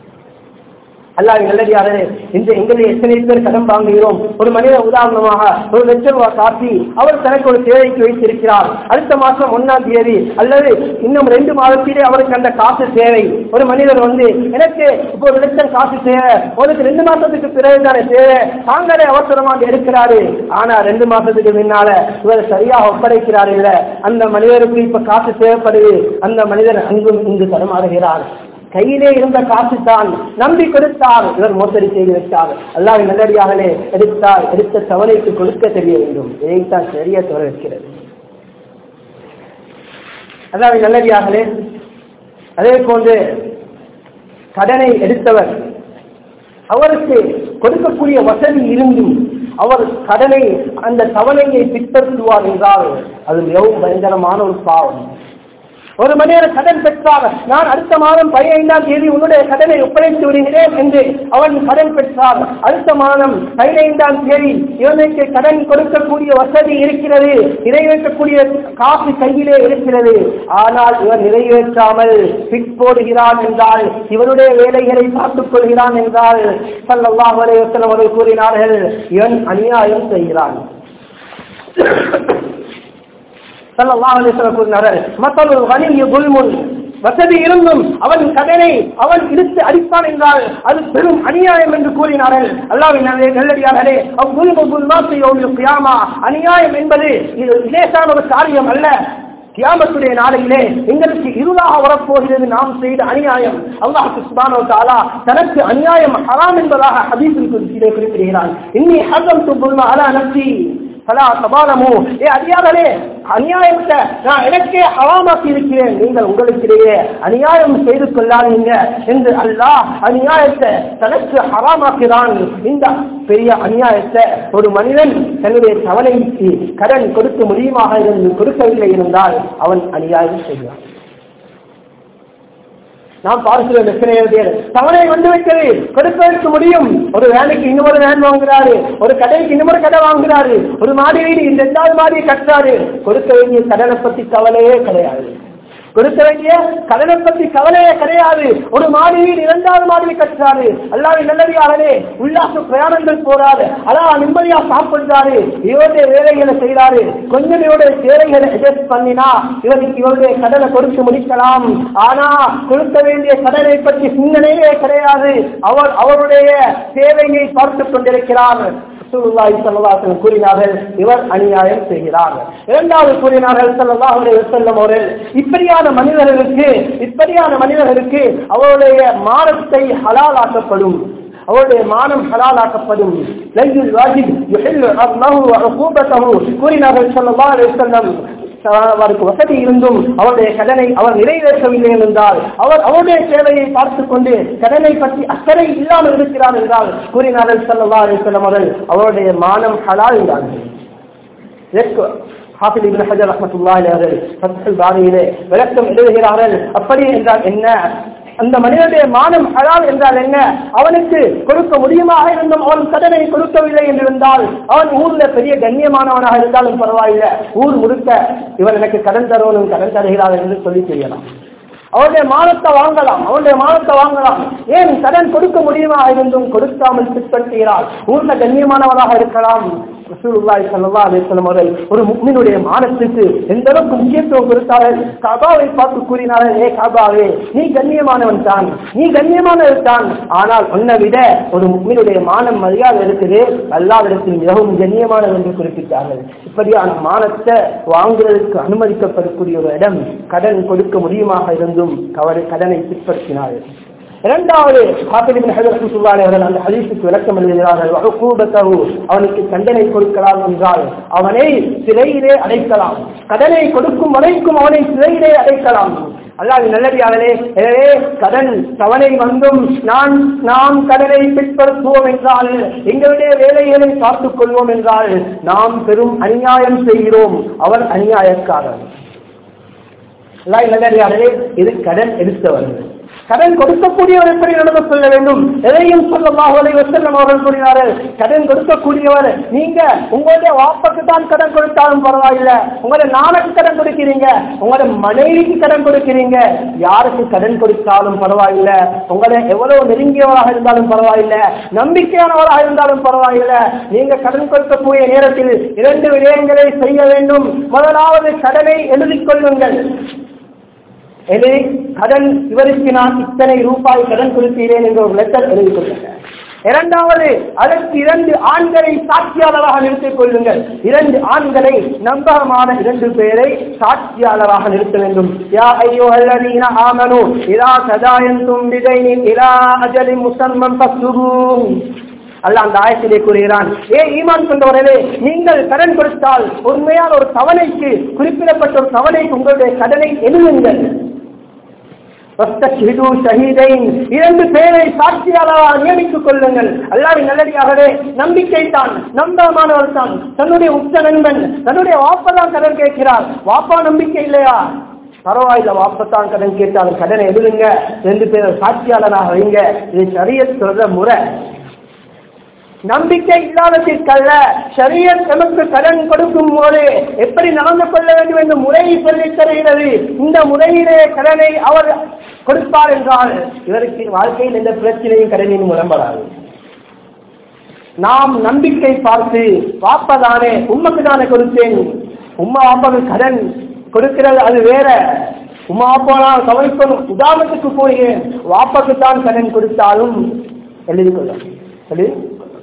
அல்லாஹ் நல்லடியாரே இன்று எங்களை எத்தனை பேர் கடன் வாங்குகிறோம் ஒரு மனிதர் உதாரணமாக ஒரு லட்சம் ரூபாய் காப்பி அவர் தனக்கு ஒரு தேவைக்கு வைத்திருக்கிறார் அடுத்த மாசம் ஒன்னாம் தேதி அல்லது இன்னும் ரெண்டு மாதத்திலே அவருக்கு அந்த காசு தேவை ஒரு மனிதர் வந்து எனக்கு இப்போ ஒரு லட்சம் காசு தேவை உனக்கு ரெண்டு மாசத்துக்கு பிறகு தானே தேவை தாங்களே அவசரமாக எடுக்கிறாரு ஆனா ரெண்டு மாசத்துக்கு முன்னால இவர் சரியாக ஒப்படைக்கிறார் இல்ல அந்த மனிதருக்கு இப்ப காசு தேவைப்படுது அந்த மனிதர் அங்கும் இங்கு தடுமாறுகிறார் கையிலே இருந்த காசு தான் நம்பி கொடுத்தார் இவர் மோசடி செய்து விட்டார் அல்லாவின் நல்லடியாகவே எடுத்தார் எடுத்த தவணைக்கு கொடுக்க தெரிய வேண்டும் இதைத்தான் சரியா தவற வைக்கிறது அல்லாவின் நல்லடியாகவே அதே போன்று கடனை எடுத்தவர் அவருக்கு கொடுக்கக்கூடிய வசதி இருந்தும் அவர் கடனை அந்த தவணையை பின்பற்றுவார் என்றால் அது மிகவும் பயங்கரமான ஒரு பாவம் ஒரு மனிதர் கடன் பெற்றார் நான் அடுத்த மாதம் பதினைந்தாம் தேதி உன்னுடைய கடனை ஒப்படைத்து விடுகிறேன் என்று அவன் கடன் பெற்றார் அடுத்த மாதம் பதினைந்தாம் தேதி இவனுக்கு கடன் கொடுக்கக்கூடிய வசதி இருக்கிறது நிறைவேற்றக்கூடிய காசு கையிலே இருக்கிறது ஆனால் இவர் நிறைவேற்றாமல் பிட் போடுகிறான் என்றால் இவருடைய வேலைகளை பார்த்துக் கொள்கிறான் என்றால் சல்லல்லாஹு அலைஹி வஸல்லம் அவர்கள் கூறினார்கள் இவன் அநியாயம் செய்கிறான் சல்லல்லாஹு அலைஹி வஸல்லம் கூறினார்கள் மத்தலுல் கனிய குல்முன் வசதி இருந்தும் அவன் கடனை அவன் இழுத்து அடிப்பான் என்றால் அது பெரும் அநியாயம் என்று கூறினார்கள் அல்லாவின் நல்லடியார்களே அவ்வுல்மு குல்மாசி யௌமில் கியாமா அநியாயம் என்பது இது லேசான ஒரு காரியம் அல்ல கியாமத்துடைய நாளையிலே எங்களுக்கு இருளாக வரப்போகிறது நாம் செய்த அநியாயம் அல்லாஹ் சுப்ஹானஹு வ தஆலா தனக்கு அநியாயம் ஹராம் என்பதாக ஹதீஸில் குறிப்பிலே குறிப்பிடுகிறான் இன்னி ஹஸம் துல்மா அலா நஃப்ஸி பலா சபாலமோ ஏ அதிகாரே அநியாயத்தை நான் எனக்கே ஹராமாக்கி இருக்கிறேன் நீங்கள் உங்களுக்கிடையே அநியாயம் செய்து கொள்ளாதீங்க என்று அல்லாஹ் அநியாயத்தை தனக்கு ஹராமாக்கிறான் இந்த பெரிய அநியாயத்தை ஒரு மனிதன் தன்னுடைய தவணைக்கு கடன் கொடுக்க முடியுமாக இருந்து கொடுக்கவில்லை இருந்தால் அவன் அநியாயம் செய்வான் நாம் பார்க்கிறோம் எத்தனையோ பேர் தவணை வந்து விட்டது கொடுப்பதற்கு முடியும் ஒரு வேலைக்கு இன்னொரு வேன் வாங்குறாரு ஒரு கடைக்கு இன்னொரு கடை வாங்குறாரு ஒரு மாடி வீடு இந்த ரெண்டாவது மாடியை கட்டுறாரு கொடுக்க வேண்டிய கடனை பத்தி கவலையே கிடையாது கொடுக்க வேண்டிய கடனை பத்தி கவலையே கிடையாது ஒரு மாடியில் இரண்டாவது மாடியில் கட்டுறாரு அல்லாவின் நல்லடியாளரே உல்லாச பிரயாணங்கள் போறாரு அதான் நிம்மதியா சாப்பிடுறாரு இவருடைய வேலைகளை செய்யறாரு கொஞ்சம் இவருடைய தேவைகளை அட்ஜஸ்ட் பண்ணினா இவருக்கு இவருடைய கடனை கொடுத்து முடிக்கலாம் ஆனா கொடுக்க வேண்டிய கடனை பற்றி சிந்தனையே கிடையாது அவர் அவருடைய தேவையை பார்த்துக் கொண்டிருக்கிறார் ரசூலுல்லாஹி ஸல்லல்லாஹு அலைஹி வஸல்லம் கூறினார்கள் இவர் அநியாயம் செய்கிறார் இரண்டாவது கூறினார்கள் ஸல்லல்லாஹு அலைஹி வஸல்லம் அவர்கள் இப்படியான மனிதர்களுக்கு இப்படியான மனிதர்களுக்கு அவருடைய மானத்தை ஹலாலாக்கப்படும் அவருடைய மானம் ஹலாலாக்கப்படும் லையுல் வாஜிப் யுஹில்லு அல்லாஹு வ உகூபத்தஹு கூறினார்கள் ஸல்லல்லாஹு அலைஹி வஸல்லம் அவருக்கு வசதி இருந்தும் அவருடைய கடனை அவர் நிறைவேற்றவில்லை என்றால் அவர் அவருடைய சேவையை பார்த்துக் கொண்டு கடனை பற்றி அக்கறை இல்லாமல் இருக்கிறார் என்றால் கூறினார்கள் சல்லா அலிஸ்லாம் அவர்கள் அவருடைய மானம் ஹலால் என்றார்கள் இதற்கு ஹாஃபில் இப்னு ஹஜர் ரஹ்மத்துல்லாஹி அவர்கள் ஃபத்ஹுல் பாரியிலே விளக்கம் எழுதுகிறார்கள் அப்படி என்றால் என்ன அந்த மனிதனுடைய மானம் ஹலால் என்றால் என்ன அவனுக்கு கொடுக்க முடியுமாக இருந்தும் அவன் கடனை கொடுக்கவில்லை என்றிருந்தால் அவன் ஊர்ல பெரிய கண்ணியமானவனாக இருந்தாலும் பரவாயில்லை ஊர் முழுக்க இவன் எனக்கு கடன் தருவனும் கடன் தருகிறார் என்று சொல்லி செய்யலாம் அவருடைய மானத்தை வாங்கலாம் அவருடைய மானத்தை வாங்கலாம் ஏன் கடன் கொடுக்க முடியுமாக இருந்தும் கொடுக்காமல் பிற்படுத்துகிறார் ஊர்ல கண்ணியமானவராக இருக்கலாம் ரசூலுல்லாஹி ஸல்லல்லாஹு அலைஹி வஸல்லம் அவர்கள் ஒரு முக்மினுடைய மானத்துக்கு எந்த அளவுக்கு முக்கியத்துவம் கொடுத்தார்கள் கபாவை பார்த்து கூறினார்கள் ஏ கபாவே நீ கண்ணியமானவன் தான் நீ கண்ணியமானவன் தான் ஆனால் உன்னை விட ஒரு முக்மினுடைய மானம் மரியாதை இருக்குது அல்லாவிடத்தில் மிகவும் கண்ணியமானது என்று குறிப்பிட்டார்கள் இப்படியான மானத்தை வாங்குவதற்கு அனுமதிக்கப்படக்கூடிய ஒரு இடம் கடன் கொடுக்க முடியுமாக இருந்தும் கவலை கடனை பிற்படுத்தினார்கள் இரண்டாவது ஹாபிபின் ஹஜர் ரஹ்மத்துல்லாஹி அவர்கள் அந்த ஹதீஸுக்கு விளக்கம் எழுதுகிறார்கள் வஹுகூபத்தஹு அவனுக்கு தண்டனை கொடுக்கலாம் என்றால் அவனை சிறையிலே அடைக்கலாம் கடனை கொடுக்கும் வரைக்கும் அவனை சிறையிலே அடைக்கலாம் அல்லாஹ் நல்லடியாளரே எனவே கடன் தவணை வந்தும் நான் நாம் கடனை பிற்படுத்துவோம் என்றால் எங்களுடைய வேலைகளை பார்த்துக் கொள்வோம் என்றால் நாம் பெரும் அநியாயம் செய்கிறோம் அவர் அநியாயக்காரர் அல்லாஹ் நல்லடியாளரே இது கடன் எடுத்தவர்கள் கடன் கொடுக்கக்கூடியவர் எப்படி நடந்து கொள்ள வேண்டும் எதையும் சொல்லமாக வசல்லம் அவர்கள் கூறினார்கள் கடன் கொடுக்கக்கூடியவர் நீங்க உங்களுடைய வாப்பக்கு தான் கடன் கொடுத்தாலும் பரவாயில்லை உங்களுடைய நானுக்கு கடன் கொடுக்கிறீங்க உங்களுடைய மனைவிக்கு கடன் கொடுக்கிறீங்க யாருக்கு கடன் கொடுத்தாலும் பரவாயில்லை உங்களை எவ்வளவு நெருங்கியவராக இருந்தாலும் பரவாயில்லை நம்பிக்கையானவராக இருந்தாலும் பரவாயில்லை நீங்க கடன் கொடுக்கக்கூடிய நேரத்தில் இரண்டு விடயங்களை செய்ய வேண்டும் முதலாவது கடனை எழுதிக் கொள்ளுங்கள் எழுதி கடன் இவருக்கு நான் இத்தனை ரூபாய் கடன் கொடுக்கிறேன் என்ற ஒரு லெட்டர் எழுதி கொள்ளுங்க இரண்டாவது அதற்கு இரண்டு ஆண்களை சாட்சியாளராக நிறுத்திக் கொள்ளுங்கள் இரண்டு ஆண்களை நம்பகமான இரண்டு பேரை சாட்சியாளராக நிறுத்த வேண்டும் யா ஐயோ அல்லதீன ஆமனு இதா சதாயந்தும் விதைனின் இலா அஜலி முசம்மம் பசுகும் அல்ல அந்த ஆயத்திலே கூறுகிறான் ஏ ஈமான் கொண்டவர்களே நீங்கள் கடன் கொடுத்தால் உண்மையான ஒரு தவணைக்கு குறிப்பிடப்பட்ட ஒரு தவணைக்கு உங்களுடைய கடனை எழுதுங்கள் இரண்டு பேரை சாட்சியாளராக நியமித்துக் கொள்ளுங்கள் அல்லாவின் நல்லடியாகவே நம்பிக்கை தான் நம்பமானவர் தான் தன்னுடைய உச்ச நண்பன் தன்னுடைய வாப்பதான் கடன் கேட்கிறார் வாப்பா நம்பிக்கை இல்லையா பரவாயில்ல வாப்பத்தான் கடன் கேட்டாலும் கடனை எழுதுங்க ரெண்டு பேரை சாட்சியாளராக வைங்க இது சரிய சொல்ற முறை நம்பிக்கை இல்லாததற்கல்ல சரியத் நமக்கு கடன் கொடுக்கும் போது எப்படி நடந்து கொள்ள வேண்டும் என்று முறையை சொல்லித் தருகிறது இந்த முறையிலே கடனை அவர் கொடுப்பார் என்றால் இவருக்கு வாழ்க்கையில் எந்த பிரச்சனையும் கடனின் மூலம் வராது நாம் நம்பிக்கை பார்த்து வாப்பதானே உண்மைக்கு தானே கொடுத்தேன் உம்மா வாப்பாவுக்கு கடன் கொடுக்கிறது அது வேற உமா அப்பா கவனிக்கணும் உதாரணத்துக்கு போகிறேன் வாப்பாக்கு தான் கடன் கொடுத்தாலும் எழுதி கொள்ளும் எழுதி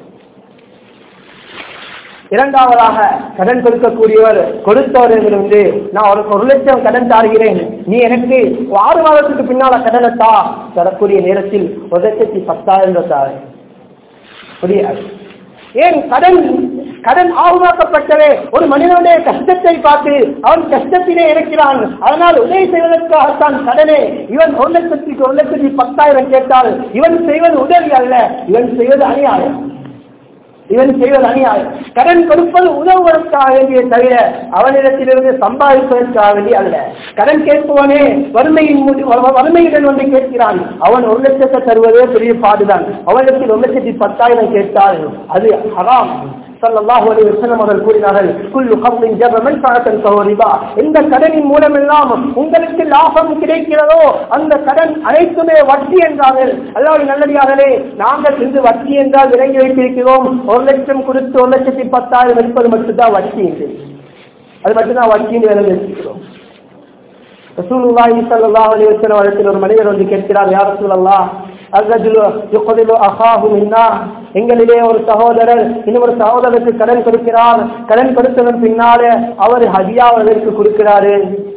இரண்டாவதாக கடன் கொடுக்கக்கூடியவர் கொடுத்தவரிலிருந்து நான் ஒரு ஒரு லட்சம் கடன் தாருகிறேன் நீ எனக்கு ஆறு மாதத்துக்கு பின்னால கடனை தா தரக்கூடிய நேரத்தில் ஒரு லட்சத்தி பத்தாயிரம் தாரு புரியாது ஏன் கடன் கடன் ஆகுமாக்கப்பட்டவே ஒரு மனிதனுடைய கஷ்டத்தை பார்த்து அவன் கஷ்டத்திலே இருக்கிறான் அதனால் உதவி செய்வதற்காகத்தான் கடனே இவன் ஒரு லட்சத்துக்கு ஒரு லட்சத்தி பத்தாயிரம் கேட்டால் இவன் செய்வது உதவி அல்ல இவன் செய்வது அநியாயம் இவன் செய்வது அநியாயம் கடன் கொடுப்பது உதவுவதற்காக வேண்டிய தவிர அவனிடத்திலிருந்து சம்பாதிப்பதற்காக வேண்டிய அல்ல கடன் கேட்பவனே வறுமையின் முடி- வ- வறுமையுடன் வந்து கேட்கிறான் அவன் ஒரு லட்சத்தை தருவதே பெரிய பாடுதான் அவனிடத்தில் ஒரு லட்சத்தி பத்தாயிரம் கேட்டால் அது ஹராம் ஸல்லல்லாஹு அலைஹி வஸல்லம் அவர்கள் கூறினார்கள் குல்லு கப்லின் ஜப மன்ஃபஅத்தன் ஃபஹுரிபா எந்த கடனின் மூலம் எல்லாம் உங்களுக்கு லாபம் கிடைக்கிறதோ அந்த கடன் அனைத்துமே வட்டி என்றார்கள் அல்லாஹ் நல்லடியார்களே நாங்கள் இன்று வட்டி என்றால் விளங்கி வைத்திருக்கிறோம் ஒரு லட்சம் கொடுத்து ஒரு லட்சத்தி பத்தாயிரம் எடுப்பது மட்டும்தான் வட்டி என்று அது மட்டும்தான் வட்டி என்று விளங்கி வச்சிருக்கிறோம் ரசூலுல்லாஹி ஸல்லல்லாஹு அலைஹி வஸல்லம் இடத்தில் ஒரு மனிதர் வந்து கேட்கிறார் யா ரசூலல்லாஹ் அர்ரஜுலு யுக்திலு அஹாஹு மின்னா எங்களிலே ஒரு சகோதரர் இன்னொரு சகோதரருக்கு கடன் கொடுக்கிறார் கடன் கொடுத்ததன் பின்னாலே அவர் ஹதியா அதற்கு கொடுக்கிறாரு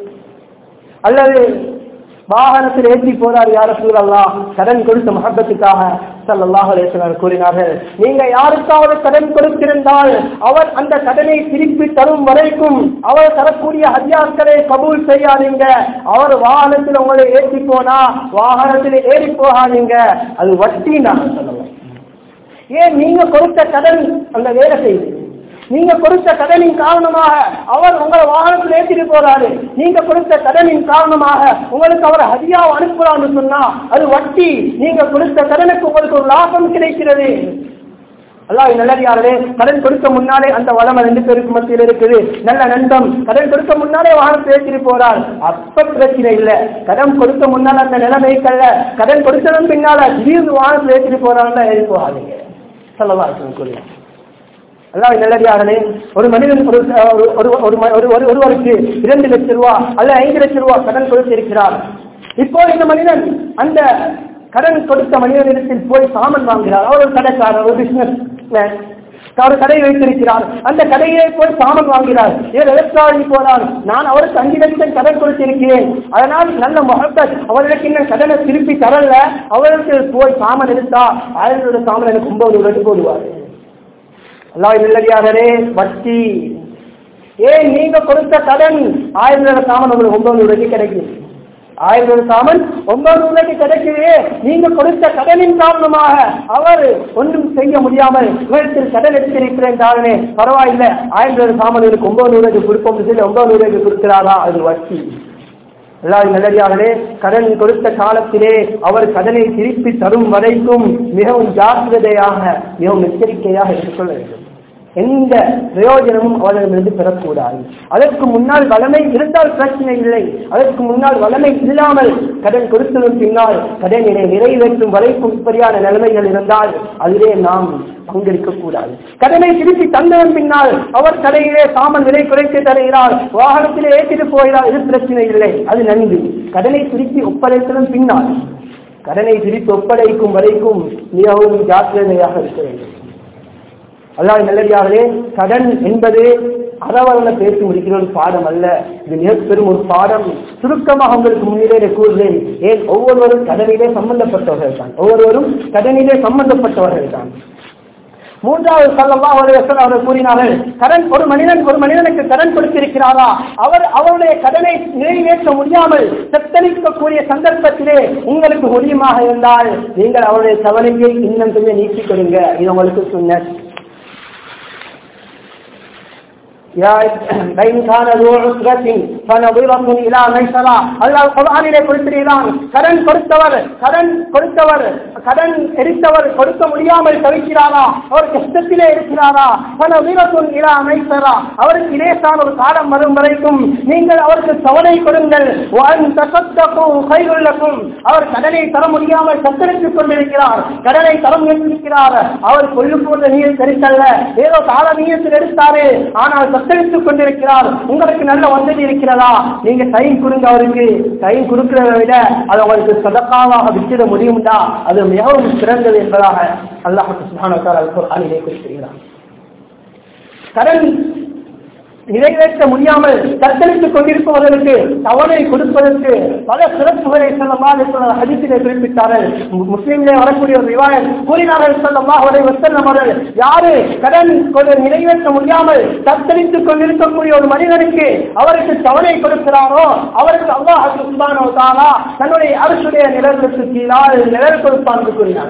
அல்லது வாகனத்தில் ஏற்றி போறார் யார சூழல்லாம் கடன் கொடுத்த மகப்பத்துக்காக சல்லல்லாஹு அலைஹி வஸல்லம் கூறினார்கள் நீங்க யாருக்காவது கடன் கொடுத்திருந்தால் அவர் அந்த கடனை திருப்பி தரும் வரைக்கும் அவர் தரக்கூடிய ஹதியாக்களை கபூல் செய்யாதீங்க அவர் வாகனத்தில் உங்களை ஏற்றி போனா வாகனத்தில் ஏறி போகாதீங்க அது வட்டி நான் சொல்லலாம் ஏன் நீங்க கொடுத்த கடன் அந்த வேலை செய்யுது நீங்க கொடுத்த கடனின் காரணமாக அவர் உங்களை வாகனத்தில் ஏற்றிட்டு போறாரு நீங்க கொடுத்த கடனின் காரணமாக உங்களுக்கு அவர் ஹதியா அனுப்புறான்னு சொன்னா அது வட்டி நீங்க கொடுத்த கடனுக்கு உங்களுக்கு ஒரு லாபம் கிடைக்கிறது அல்லாஹ் நல்லடியாரே கடன் கொடுக்க முன்னாலே அந்த வளம் ரெண்டு பேருக்கு மத்தியில் இருக்குது நல்ல நண்பம் கடன் கொடுக்க முன்னாலே வாகனத்தை ஏற்றிட்டு போறார் அப்ப பிரச்சனை இல்லை கடன் கொடுக்க முன்னால் அந்த நிலைமைக்கல்ல கடன் கொடுத்ததன் பின்னால திடீர்னு வாகனத்தில் ஏற்றிட்டு போறாங்கன்னா ஏறி போகாதீங்க சொல்லலாம் இருக்கும் கூறினார் அல்லாஹ் நல்லடியார்களே ஒரு மனிதன் ஒரு ஒரு ஒரு ஒரு ஒரு ஒரு ஒருவருக்கு இரண்டு லட்சம் ரூபா அல்ல ஐந்து லட்சம் ரூபா கடன் கொடுத்திருக்கிறார் இப்போ இந்த மனிதன் அந்த கடன் கொடுத்த மனிதனிடத்தில் போய் சாமன் வாங்குகிறார் அவர் ஒரு கடைக்காரர் ஒரு பிசினஸ் அவர் கடை வைத்திருக்கிறார் அந்த கடையிலே போய் சாமன் வாங்கிறார் இவர் எலக்ட்ரானிக் போனார் நான் அவருக்கு அஞ்சு லட்சம் கடன் கொடுத்திருக்கிறேன் அதனால் நல்ல முகத்தத் அவர்களுக்கு இன்னும் கடனை திருப்பி தரல அவருக்கு போய் சாமன் எடுத்தா ஆயிரம் சாமன் எனக்கு ஒன்பது ரூபாய்க்கு போடுவார் அல்லாஹ் நல்லடியாரே வட்டி ஏன் நீங்க கொடுத்த கடன் ஆயிரம் ரூபாய் சாமன் உங்களுக்கு ஒன்பது ரூபாய்க்கு கிடைக்கும் ஆயிரம் ரூபாய் சாமன் ஒன்பது ரூபாய்க்கு கிடைக்குது நீங்க கொடுத்த கடனின் காரணமாக அவர் ஒன்றும் செய்ய முடியாமல் உலகத்தில் கடன் எடுத்திருக்கிறேன் தானே பரவாயில்லை ஆயிரம் ரூபாய் சாமன் எனக்கு ஒன்பது ரூபாய்க்கு கொடுப்போம் சொல்லி ஒன்பது ரூபாய்க்கு கொடுக்கிறாரா அது வட்டி எல்லாரும் நல்லடியார்களே கடன் கொடுத்த காலத்திலே அவர் கடனை திருப்பி தரும் வரைக்கும் மிகவும் ஜாக்கிரதையாக மிகவும் எச்சரிக்கையாக எடுத்துக்கொள்ள வேண்டும் எந்த பிரயோஜனமும் அவர்களிடமிருந்து பெறக்கூடாது அதற்கு முன்னால் வளமை இருந்தால் பிரச்சனை இல்லை அதற்கு முன்னால் வளமை இல்லாமல் கடன் கொடுத்ததன் பின்னால் கடனினை நிறைவேற்றும் வரைக்கும் இப்படியான நிலைமைகள் இருந்தால் அதிலே நாம் பங்கெடுக்க கூடாது கடனை திருப்பி தந்ததன் பின்னால் அவர் கடையிலே சாமன் விலை குறைத்து தருகிறார் வாகனத்திலே ஏற்றிட்டு போகிறார் இது பிரச்சனை இல்லை அது நன்கு கடனை திருப்பி ஒப்படைத்ததன் பின்னால் கடனை திருப்பி ஒப்படைக்கும் வரைக்கும் மிகவும் ஜாக்கிரதையாக இருக்க வேண்டும் அல்லாஹ் நல்லடியார்களே கடன் என்பது அறவரல பேசி முடிக்கிற ஒரு பாடம் அல்ல இது மிக பெரும் ஒரு பாடம் சுருக்கமாக உங்களுக்கு முன்னிலையில கூறுகிறேன் ஏன் ஒவ்வொருவரும் கடனிலே சம்பந்தப்பட்டவர்கள் தான் ஒவ்வொருவரும் கடனிலே சம்பந்தப்பட்டவர்கள் தான் மூன்றாவது சல்லல்லா அவர்கள் கூறினார்கள் கடன் ஒரு மனிதன் ஒரு மனிதனுக்கு கடன் கொடுத்திருக்கிறாரா அவர் அவருடைய கடனை நிறைவேற்ற முடியாமல் செத்தளிக்கக்கூடிய சந்தர்ப்பத்திலே உங்களுக்கு முடியுமாக இருந்தால் நீங்கள் அவருடைய கவலையை இன்னும் கொஞ்சம் நீக்கிக் கொடுங்க இது உங்களுக்கு சொன்ன يا بين كان ذو عسرة فنظرة إلى ميسرة அல்லாஹ் குர்ஆனிலே கொடுத்திருக்கிறான் கடன் கொடுத்தவர் கடன் கொடுத்தவர் கடன் எடுத்தவர் கொடுக்க முடியாமல் தவிக்கிறாரா அவர் கஷ்டத்திலே இருக்கிறாரா பனவிரத்துன் இலா மைசரா அவருக்கு இலேசான ஒரு காலம் வரும் வரைக்கும் நீங்கள் அவருக்கு கவலை கொடுங்கள் வன் தசத்தகு கைகுள்ளக்கும் அவர் கடனை தர முடியாமல் தத்தெடுத்துக் கொண்டிருக்கிறார் கடனை தர முயற்சிக்கிறார் அவர் கொள்ளு போன்ற நீர் தெரிந்தல்ல ஏதோ கால நீயத்தில் எடுத்தாரு ஆனால் தத்தெடுத்துக் கொண்டிருக்கிறார் உங்களுக்கு நல்ல வசதி இருக்கிறதா நீங்க டைம் கொடுங்க அவருக்கு டைம் கொடுக்கிறத விட அது அவருக்கு சதக்காவாக விட்டுட முடியும்டா அது மிகவும் சிறந்தது என்பதாக அல்லாஹ் சுபானே குறிப்பிடுகிறார் கடன் நிறைவேற்ற முடியாமல் தத்தளித்துக் கொண்டிருப்பவர்களுக்கு தவணை கொடுப்பதற்கு பல சிறப்புகளை சொல்லமாக ஹதித்திலே குறிப்பிட்டார்கள் முஸ்லீம்களே வரக்கூடிய ஒரு விவாயம் கூறினார்கள் சொல்லமாக ஒரு வசல்லம் அவர்கள் யாரு கடன் கொண்டு நிறைவேற்ற முடியாமல் தத்தளித்துக் கொண்டிருக்கக்கூடிய ஒரு மனிதனுக்கு அவருக்கு தவணை கொடுக்கிறாரோ அவருக்கு அல்லாஹ் சுபானோ தாலா தன்னுடைய அரசுடைய நிழலுக்கு கீழால் நிழல் கொடுப்பான் என்று கூறினார்கள்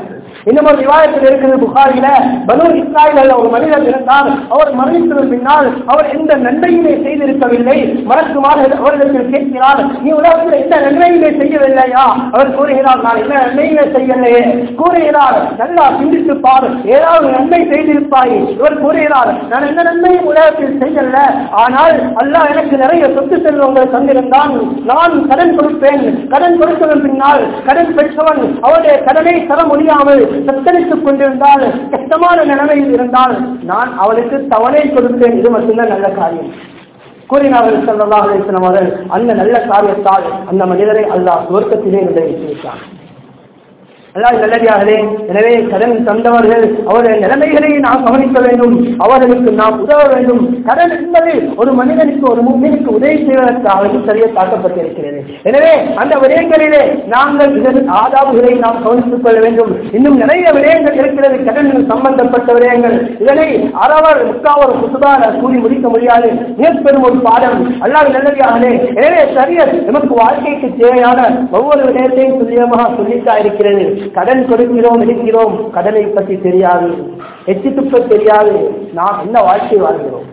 இன்னும் ஒரு விவாதத்தில் இருக்கிறது புகாரில பனு இஸ்ராயல் ஒரு மனிதர் இருந்தார் அவர் மரணித்ததன் பின்னால் அவர் எந்த நன்மையுமே செய்திருக்கவில்லை மறக்குமாறு அவரிடத்தில் கேட்கிறார் நீ உலகத்தில் எந்த நன்மையுமே செய்யவில்லையா அவர் கூறுகிறார் நான் என்ன நன்மையுமே செய்யலையே கூறுகிறார் நல்லா சிந்தித்து பார் ஏதாவது நன்மை செய்திருப்பாய் இவர் கூறுகிறார் நான் எந்த நன்மையும் உலகத்தில் செய்யல ஆனால் அல்லாஹ் எனக்கு நிறைய சொத்து செல்வங்கள் தந்திருந்தான் நான் கடன் கொடுப்பேன் கடன் கொடுத்ததன் பின்னால் கடன் பெற்றவன் அவருடைய கடனை தர முடியாமல் சத்தரித்துக் கொண்டிருந்தால் கஷ்டமான நிலைமையில் இருந்தால் நான் அவனுக்கு தவணை கொடுத்தேன் இது மட்டும்தான் நல்ல காரியம் கூறினார்கள் சல்லல்லாஹு அலைஹி வஸல்லம் அவர்கள் அந்த நல்ல காரியத்தால் அந்த மனிதரை அல்லாஹ் சுவர்க்கத்திலே நிலைநிறுத்திவிட்டான் அல்லாஹ் நல்லடியார்களே எனவே கடன் தந்தவர்கள் அவருடைய நிலைமைகளை நாம் கவனிக்க வேண்டும் அவர்களுக்கு நாம் உதவ வேண்டும் கடன் என்பது ஒரு மனிதனுக்கு ஒரு மூமினுக்கு உதவி செய்வதற்காக சரியாக தாக்கப்பட்டிருக்கிறது எனவே அந்த விடயங்களிலே நாங்கள் இதன் ஆதாபுகளை நாம் கவனித்துக் கொள்ள வேண்டும் இன்னும் நிறைய விடயங்கள் இருக்கிறது கடன் சம்பந்தப்பட்ட விடயங்கள் இதனை அறவர் முக்காவர் குசுபான கூறி முடிக்க முடியாது மிகப்பெரும் ஒரு பாடம் அல்லாஹ் நல்லடியார்களே எனவே சரியர் நமக்கு வாழ்க்கைக்கு தேவையான ஒவ்வொரு விடயத்தையும் துல்லியமாக சொல்லித்தா இருக்கிறது கடன் கொடுக்கிறோம் எடுக்கிறோம் கடனை பற்றி தெரியாது எச்சி துப்ப தெரியாது நாம் என்ன வாழ்க்கை வாழ்கிறோம்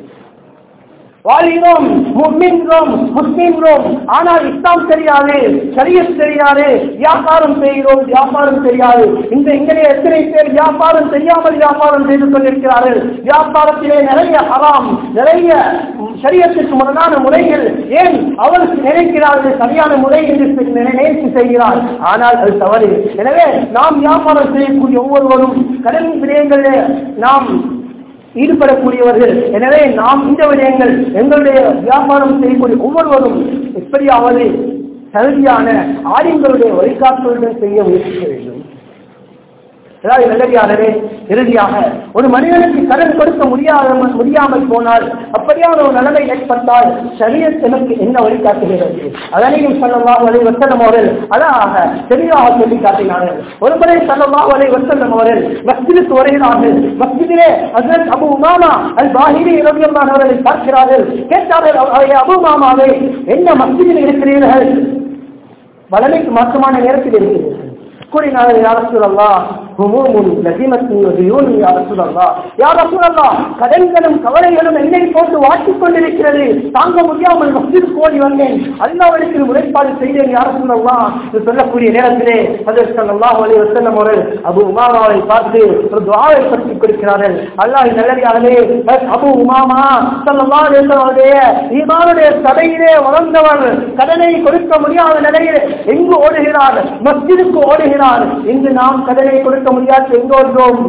வாழ்கிறோம் முஸ்லிம்கிறோம் முஸ்லிம்கிறோம் ஆனால் இஸ்லாம் தெரியாது சரியத் தெரியாது வியாபாரம் செய்கிறோம் வியாபாரம் தெரியாது இந்த இங்கே எத்தனை பேர் வியாபாரம் தெரியாமல் வியாபாரம் செய்து கொண்டிருக்கிறார்கள் வியாபாரத்திலே நிறைய ஹராம் நிறைய சரியத்திற்கு முரணான முறைகள் ஏன் அவர் நினைக்கிறார்கள் சரியான முறை என்று நினைத்து செய்கிறார் ஆனால் அது தவறு எனவே நாம் வியாபாரம் செய்யக்கூடிய ஒவ்வொருவரும் கடன் விடயங்களிலே நாம் ஈடுபடக்கூடியவர்கள் எனவே நாம் இந்த விடயங்கள் எங்களுடைய வியாபாரம் செய்யக்கூடிய ஒவ்வொருவரும் எப்படியாவது தகுதியான ஆரியங்களுடைய வழிகாட்டுடன் செய்ய முயற்சிக்க வேண்டும் அதாவது நல்லடியானவே இறுதியாக ஒரு மனிதனுக்கு கடன் கொடுக்க முடியாத முடியாமல் போனால் அப்படியான ஒரு நிலைமை ஏற்பட்டால் சரியத் எனக்கு என்ன வழிகாட்டுகிறது அதனையும் சொல்லலாம் வரை வசனம் அவர்கள் அழகாக தெளிவாக சொல்லி காட்டினார்கள் ஒரு முறை சொல்லலாம் வரை வசனம் அவர்கள் மஸ்ஜிதுக்கு வருகிறார்கள் மஸ்ஜிதிலே ஹசரத் அபு உமாமா அல் பாஹிரி ரவியல்லான் அவர்களை பார்க்கிறார்கள் கேட்டார்கள் அவரை அபு மாமாவே என்ன மஸ்ஜிதில் இருக்கிறீர்கள் வளமைக்கு மாற்றமான நேரத்தில் இருக்கிறீர்கள் கூறினார்கள் யார் சொல்லல்லா ஹுமூமுன் லஜிமத்தின் யுதியூன் யா ரசூலல்லாஹ் யா ரசூலல்லாஹ் கடன்களும் கவலைகளும் என்னை போட்டு வாட்டிக் கொண்டிருக்கிறது தாங்க முடியாமல் மஸ்ஜித் கோடி வந்தேன் அல்லாஹ்விடத்தில் முறைப்பாடு செய்தேன் யா ரசூலல்லாஹ் என்று சொல்லக்கூடிய நேரத்திலே ஹஜரத் ஸல்லல்லாஹு அலைஹி வஸல்லம் அவர்கள் அபு உமாமாவை பார்த்து ஒரு துஆவை பற்றி கொடுக்கிறார்கள் அல்லாஹ் நல்லடியாகவே அபு உமாமா ஸல்லல்லாஹு அலைஹி வஸல்லம் அவருடைய ஈமானுடைய சபையிலே வளர்ந்தவர் கடனை கொடுக்க முடியாத நிலையில் எங்கு ஓடுகிறார் மஸ்ஜிதுக்கு ஓடுகிறார் இன்று நாம் கடனை கொடுக்க முடியாது எங்கோன்றோம்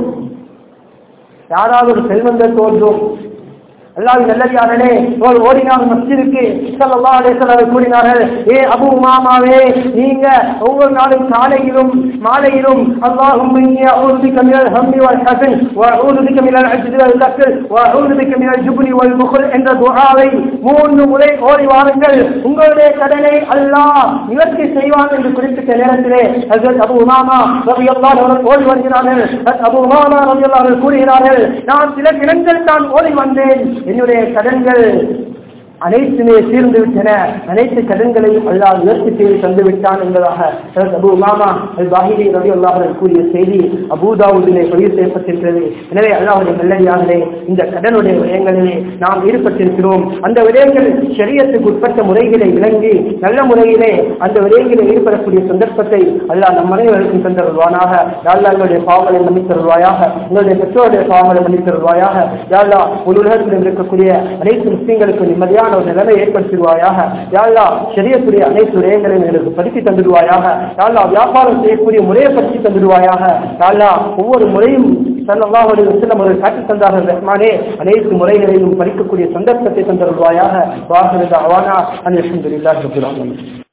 யாராவது ஒரு செல்வந்தர் தோன்றும் அல்லாஹ் நல்லடியாரனே ஒரு ஓடினார் மஸ்ஜிதுக்கு ஸல்லல்லாஹு அலைஹி வஸல்லம் கூறினார்கள் ஏ அபூ உமாமாவே நீங்க ஒவ்வொரு நாளும் காலையிலும் மாலையிலும் அல்லாஹும்ம இன்னி அஊது பிக மினல் ஹம்மி வல் ஹஸன் வ அஊது பிக மினல் அஜ்ஸி வல் கஸ்ல் வ அஊது பிக மினல் ஜுப்னி வல் புக்ல் என்ற துஆவை மூன்று முறை ஓடி வாருங்கள் உங்களுடைய கடனை அல்லாஹ் நிவர்த்தி செய்வான் என்று குறிப்பிட்ட நேரத்திலே ஹஜ்ரத் அபூ உமாமா ரலியல்லாஹு அன்ஹு ஓடி வருகிறார்கள் ஹஜ்ரத் அபூ உமாமா ரலியல்லாஹு அன்ஹு கூறுகிறார்கள் நான் சில தினங்கள் தான் ஓடி வந்தேன் என்னுடைய கடன்கள் அனைத்துமே தீர்ந்து விட்டன அனைத்து கடன்களையும் அல்லாஹ் உயர்த்தி செய்து தந்து விட்டான் என்பதாக அபு மாமா அல் பாஹிரி ரவி அல்லாஹர்கள் கூறிய செய்தி அபூதாவுதிலே பதிவு செய்யப்பட்டிருக்கிறது எனவே அல்லாஹுடைய நல்லடியாகவே இந்த கடனுடைய விடயங்களிலே நாம் ஈடுபட்டிருக்கிறோம் அந்த விடயங்கள் சரியத்துக்கு உட்பட்ட முறைகளை விளங்கி நல்ல முறையிலே அந்த விடயங்களில் ஈடுபடக்கூடிய சந்தர்ப்பத்தை அல்லாஹ் நம் அனைவருக்கும் தந்தருள்வானாக யாழ்லா எங்களுடைய பாவங்களை மன்னித்தருள்வாயாக எங்களுடைய பெற்றோருடைய பாவங்களை மன்னித்தருள்வாயாக யாழ்லா ஒரு உலகத்தில் இருக்கக்கூடிய அனைத்து முஸ்லீம்களுக்கு நிம்மதியான ஒரு நிலைமை ஏற்படுத்திடுவாயாக யாழ்லா சரியக்கூடிய அனைத்து விடயங்களையும் எங்களுக்கு படித்து தந்துடுவாயாக யாழ்லா வியாபாரம் செய்யக்கூடிய முறையை பற்றி தந்துடுவாயாக யாழ்லா ஒவ்வொரு முறையும் சல்லல்லாஹு அலைஹி வஸல்லம் அவர்கள் காட்டித் தந்தார்கள் ரஹ்மானே அனைத்து முறைகளையும் படிக்கக்கூடிய சந்தர்ப்பத்தை தந்தருள்வாயாக வாஹிரு தஅவானா அன் அல்ஹம்துலில்லாஹி ரப்பில் ஆலமீன்